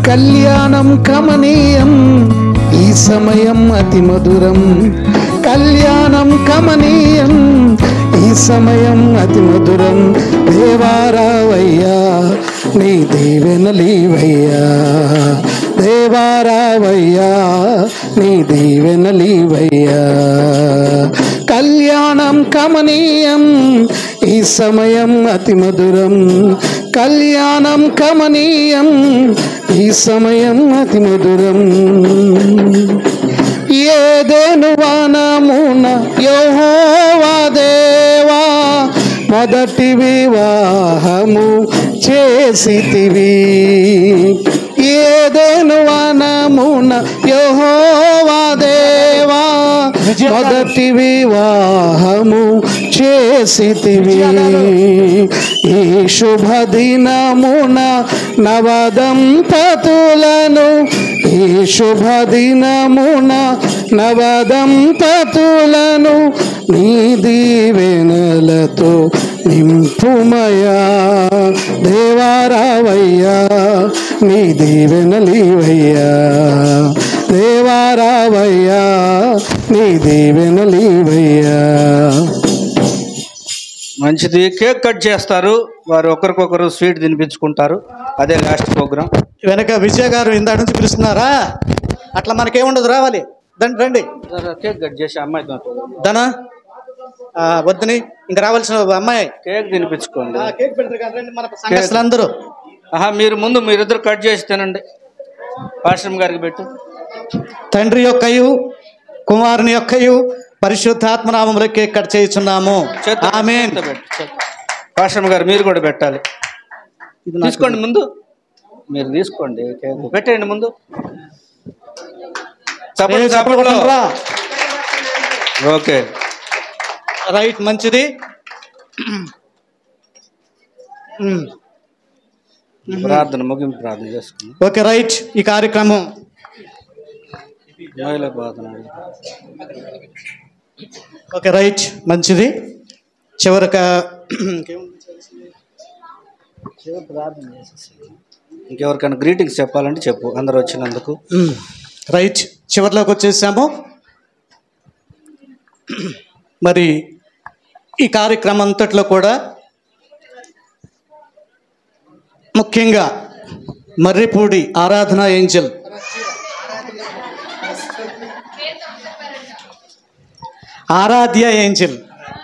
కళ్యాణం కమనీయం ఈ సమయం అతి మధురం కళ్యాణం కమనీయం ఈ సమయం అతి మధురం దేవారావయ్యా నీ దీవెనలీవయ్యా దేవారావయ్యా నీ దీవెనలీవయ్యా కళ్యాణం కమనీయం ఈ సమయం అతి మధురం కళ్యాణం కమనీయం ఈ సమయం అతి మధురం ఏదేను వనమున యెహోవా దేవా మొదటి వివాహము చేసితివి ఏదేను వనమున యెహోవా దేవా మొదటి వివాహము చేసితివి ఈ శుభ దినమున నవదంపతులను ఈ శుభ దినమున నవదంపతులను నీ దీవెనలతో నింపుమయా దేవారావయ్యా నీ దీవెనలీవయ్యా దేవారావయ్యా నీ దీవెనలీవయ్యా మంచిది కేక్ కట్ చేస్తారు వారు ఒకరికొకరు స్వీట్ తినిపించుకుంటారు అదే లాస్ట్ ప్రోగ్రామ్ వెనక విజయ గారు ఇందా నుంచి పిలుస్తున్నారా అట్లా మనకేముండదు రావాలి దండి రండి కేక్ కట్ చేసి అమ్మాయితో ధన ఆ, వద్దని ఇంకా రావాల్సిన అమ్మాయి కేక్ తినిపించుకోండి ఆ, కేక్ పెడతారు కదా, రండి మన సంఘస్థులు అందరూ ఆహా మీరు ముందు మీరిద్దరు కట్ చేసి తినండి పాశ్రమ్ గారికి పెట్టు తండ్రి యొక్కయు కుమారుని యొక్కయు పరిశుద్ధాత్మనామంలో కేక్ కట్ చేయుచున్నాము ఆమేన్ పాశ్రమ్ గారు మీరు కూడా పెట్టాలి తీసుకోండి ముందు మీరు తీసుకోండి కేక్ పెట్టండి ముందు చప్పట్లు, ఏ, చప్పట్లు చప్పట్లు. కొట్టండిరా. ఓకే రైట్ మంచిది ఉమ్. ప్రార్థన ముగింపు ప్రార్థన చేసుకుందాం ఓకే రైట్ ఈ కార్యక్రమం మహిళ ప్రార్థన ఓకే రైట్ మంచిది చివరక ఇంకెవరికైనా గ్రీటింగ్స్ చెప్పాలంటే చెప్పు అందరు వచ్చినందుకు ఉమ్, రైట్ చివరిలోకి వచ్చేసాము మరి ఈ కార్యక్రమం అంతట్లో కూడా ముఖ్యంగా Marripudi Aradhana angel Aradhya angel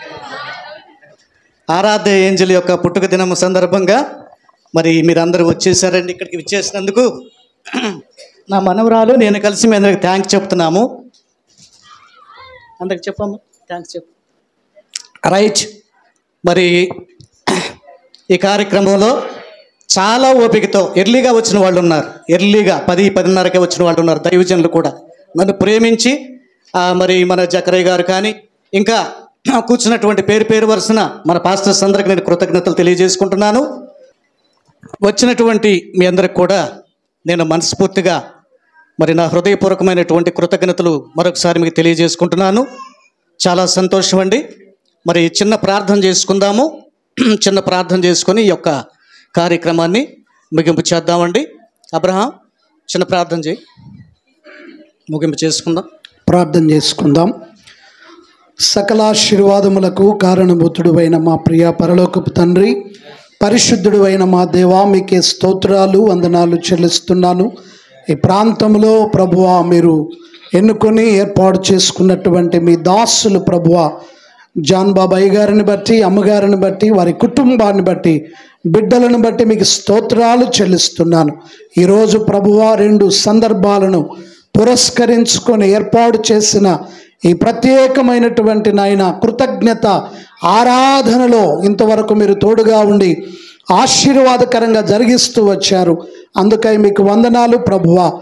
Aradhya angel యొక్క పుట్టుక దినం సందర్భంగా మరి మీరందరూ వచ్చేసారండి ఇక్కడికి వచ్చేసినందుకు నా మనవరాలు నేను కలిసి మీ అందరికి థ్యాంక్స్ చెప్తున్నాము అందరికి చెప్పమ్మా థ్యాంక్స్ చెప్పు రైట్ మరి ఈ కార్యక్రమంలో చాలా ఓపికతో ఎర్లీగా వచ్చిన వాళ్ళు ఉన్నారు ఎర్లీగా పది పదిన్నరకే వచ్చిన వాళ్ళు ఉన్నారు దైవజనులు కూడా నన్ను ప్రేమించి ఆ, మరి మన జకరయ్య గారు కానీ ఇంకా కూర్చున్నటువంటి పేరు పేరు వరుసన మన పాస్టర్స్ అందరికి నేను కృతజ్ఞతలు తెలియజేసుకుంటున్నాను వచ్చినటువంటి మీ అందరికి కూడా నేను మనస్ఫూర్తిగా మరి నా హృదయపూర్వకమైనటువంటి కృతజ్ఞతలు మరొకసారి మీకు తెలియజేసుకుంటున్నాను చాలా సంతోషం అండి మరి చిన్న ప్రార్థన చేసుకుందాము చిన్న ప్రార్థన చేసుకొని ఈ యొక్క కార్యక్రమాన్ని ముగింపు చేద్దామండి అబ్రహాం చిన్న ప్రార్థన చేయి ముగింపు చేసుకుందాం ప్రార్థన చేసుకుందాం సకల ఆశీర్వాదములకు కారణభూతుడు అయిన మా ప్రియ పరలోకపు తండ్రి పరిశుద్ధుడు అయిన మా దేవా మీకే స్తోత్రాలు వందనాలు చెల్లిస్తున్నాను ఈ ప్రాంతంలో ప్రభువా మీరు ఎన్నుకొని ఏర్పాటు చేసుకున్నటువంటి మీ దాసులు ప్రభువా జాన్ బాబాయ్ గారిని బట్టి అమ్మగారిని బట్టి వారి కుటుంబాన్ని బట్టి బిడ్డలను బట్టి మీకు స్తోత్రాలు చెల్లిస్తున్నాను ఈరోజు ప్రభువా రెండు సందర్భాలను పురస్కరించుకొని ఏర్పాటు చేసిన ఈ ప్రత్యేకమైనటువంటి నాయన కృతజ్ఞత ఆరాధనలో ఇంతవరకు మీరు తోడుగా ఉండి ఆశీర్వాదకరంగా జరిగిస్తూ వచ్చారు అందుకై మీకు వందనాలు ప్రభువ ముఖ్య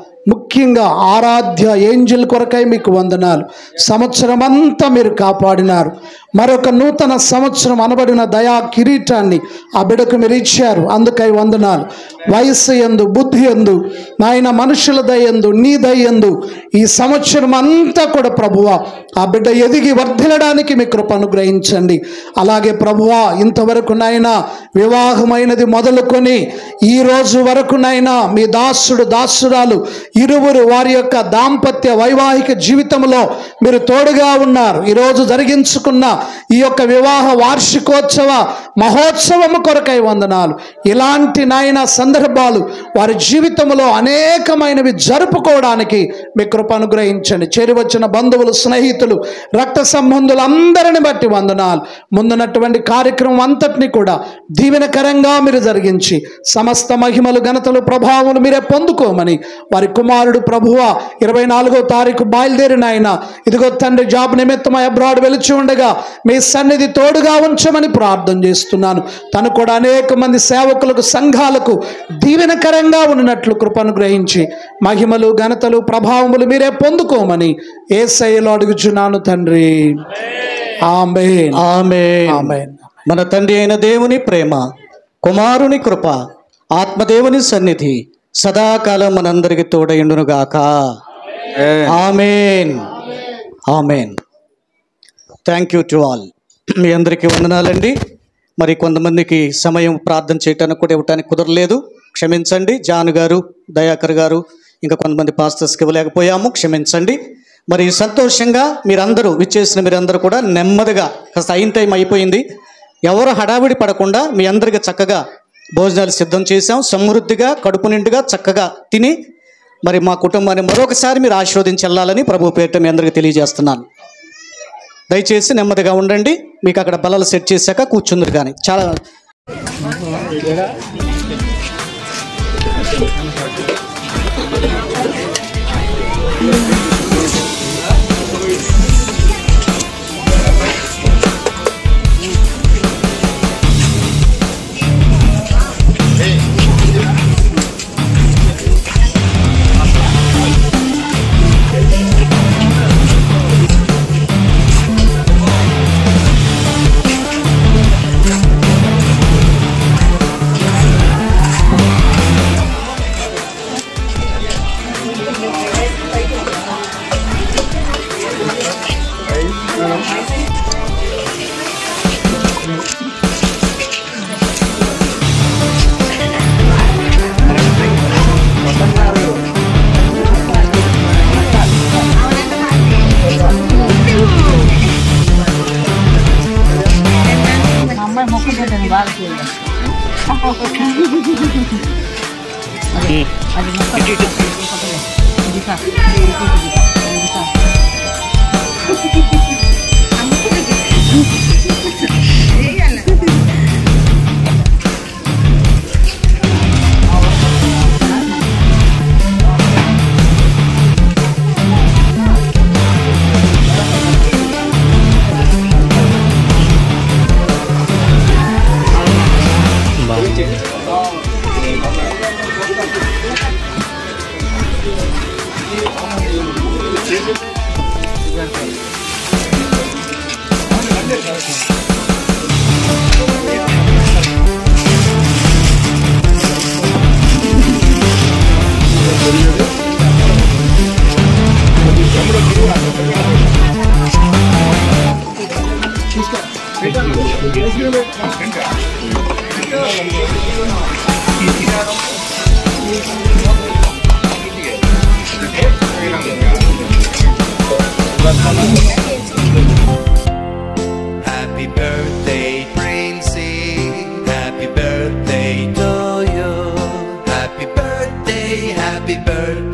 ముఖ్యంగా ఆరాధ్య ఏంజిల్ కొరకై మీకు వందనాలు సంవత్సరం అంతా మీరు కాపాడినారు మరొక నూతన సంవత్సరం అనబడిన దయా కిరీటాన్ని ఆ బిడకు మీరు ఇచ్చారు అందుకై వందనాలు వయస్సు ఎందు బుద్ధి ఎందు నాయన మనుషుల దయందు నీ దయందు ఈ సంవత్సరం అంతా కూడా ప్రభువా ఆ బిడ్డ ఎదిగి వర్ధిల్లడానికి మీ కృప అనుగ్రహించండి అలాగే ప్రభువా ఇంతవరకు నాయన వివాహమైనది మొదలుకొని ఈ రోజు వరకు నాయన మీ దాసుడు దాసురాలు ఇరువురు వారి యొక్క దాంపత్య వైవాహిక జీవితంలో మీరు తోడుగా ఉన్నారు ఈరోజు జరిగించుకున్న ఈ యొక్క వివాహ వార్షికోత్సవ మహోత్సవము కొరకై వందనాలు ఇలాంటి నాయన సందర్భాలు వారి జీవితంలో అనేకమైనవి జరుపుకోవడానికి మీ కృప అనుగ్రహించండి చేరి వచ్చిన బంధువులు స్నేహితులు రక్త సంబంధులు అందరిని బట్టి వందనాలు ముందున్నటువంటి కార్యక్రమం అంతటిని కూడా దీవెనకరంగా మీరు జరిగించి సమస్త మహిమలు ఘనతలు ప్రభావములు మీరే పొందుకోమని వారి కుమారుడు ప్రభువ ఇరవై నాలుగో తారీఖు బయలుదేరిన ఆయన ఇదిగో తండ్రి జాబ్ నిమిత్తమై అబ్రాడ్ వెలిచి ఉండగా మీ సన్నిధి తోడుగా ఉంచమని ప్రార్థన చేస్తున్నాను తను కూడా అనేక మంది సేవకులకు సంఘాలకు దీవెనకరంగా ఉన్నట్లు కృపను గ్రహించి మహిమలు ఘనతలు ప్రభావములు మీరే పొందుకోమని ఏ శైలో అడుగుచున్నాను తండ్రి ఆమె ఆమె మన తండ్రి అయిన దేవుని ప్రేమ కుమారుని కృప ఆత్మదేవుని సన్నిధి సదాకాలం మనందరికి తోడయుండునుగాక amen amen thank you to all మీ అందరికీ వందనాలండి మరి కొంతమందికి సమయం ప్రార్థన చేయటానికి కూడా ఇవ్వటానికి కుదరలేదు క్షమించండి జాన్ గారు దయాకర్ గారు ఇంకా కొంతమంది పాస్టర్స్కి ఇవ్వలేకపోయాము క్షమించండి మరి సంతోషంగా మీరందరూ విచ్చేసిన మీరందరూ కూడా నెమ్మదిగా కాస్త అయిన టైం అయిపోయింది ఎవరు హడావిడి పడకుండా మీ అందరికీ చక్కగా భోజనాలు సిద్ధం చేశాం సమృద్ధిగా కడుపు నిండుగా చక్కగా తిని మరి మా కుటుంబాన్ని మరొకసారి మీరు ఆశీర్వదించి వెళ్ళాలని ప్రభు పేరిట మీ అందరికీ తెలియజేస్తున్నాను దయచేసి నెమ్మదిగా ఉండండి మీకు అక్కడ బల్లలు సెట్ చేశాక కూర్చుందరు కానీ చాలా అమ్మాయి మొక్కు పెట్టండి బాగా చేయాలి అది మొక్క ఇది కా ఇది కా Happy birthday, Princey. Happy birthday to you. Happy birthday, happy birthday.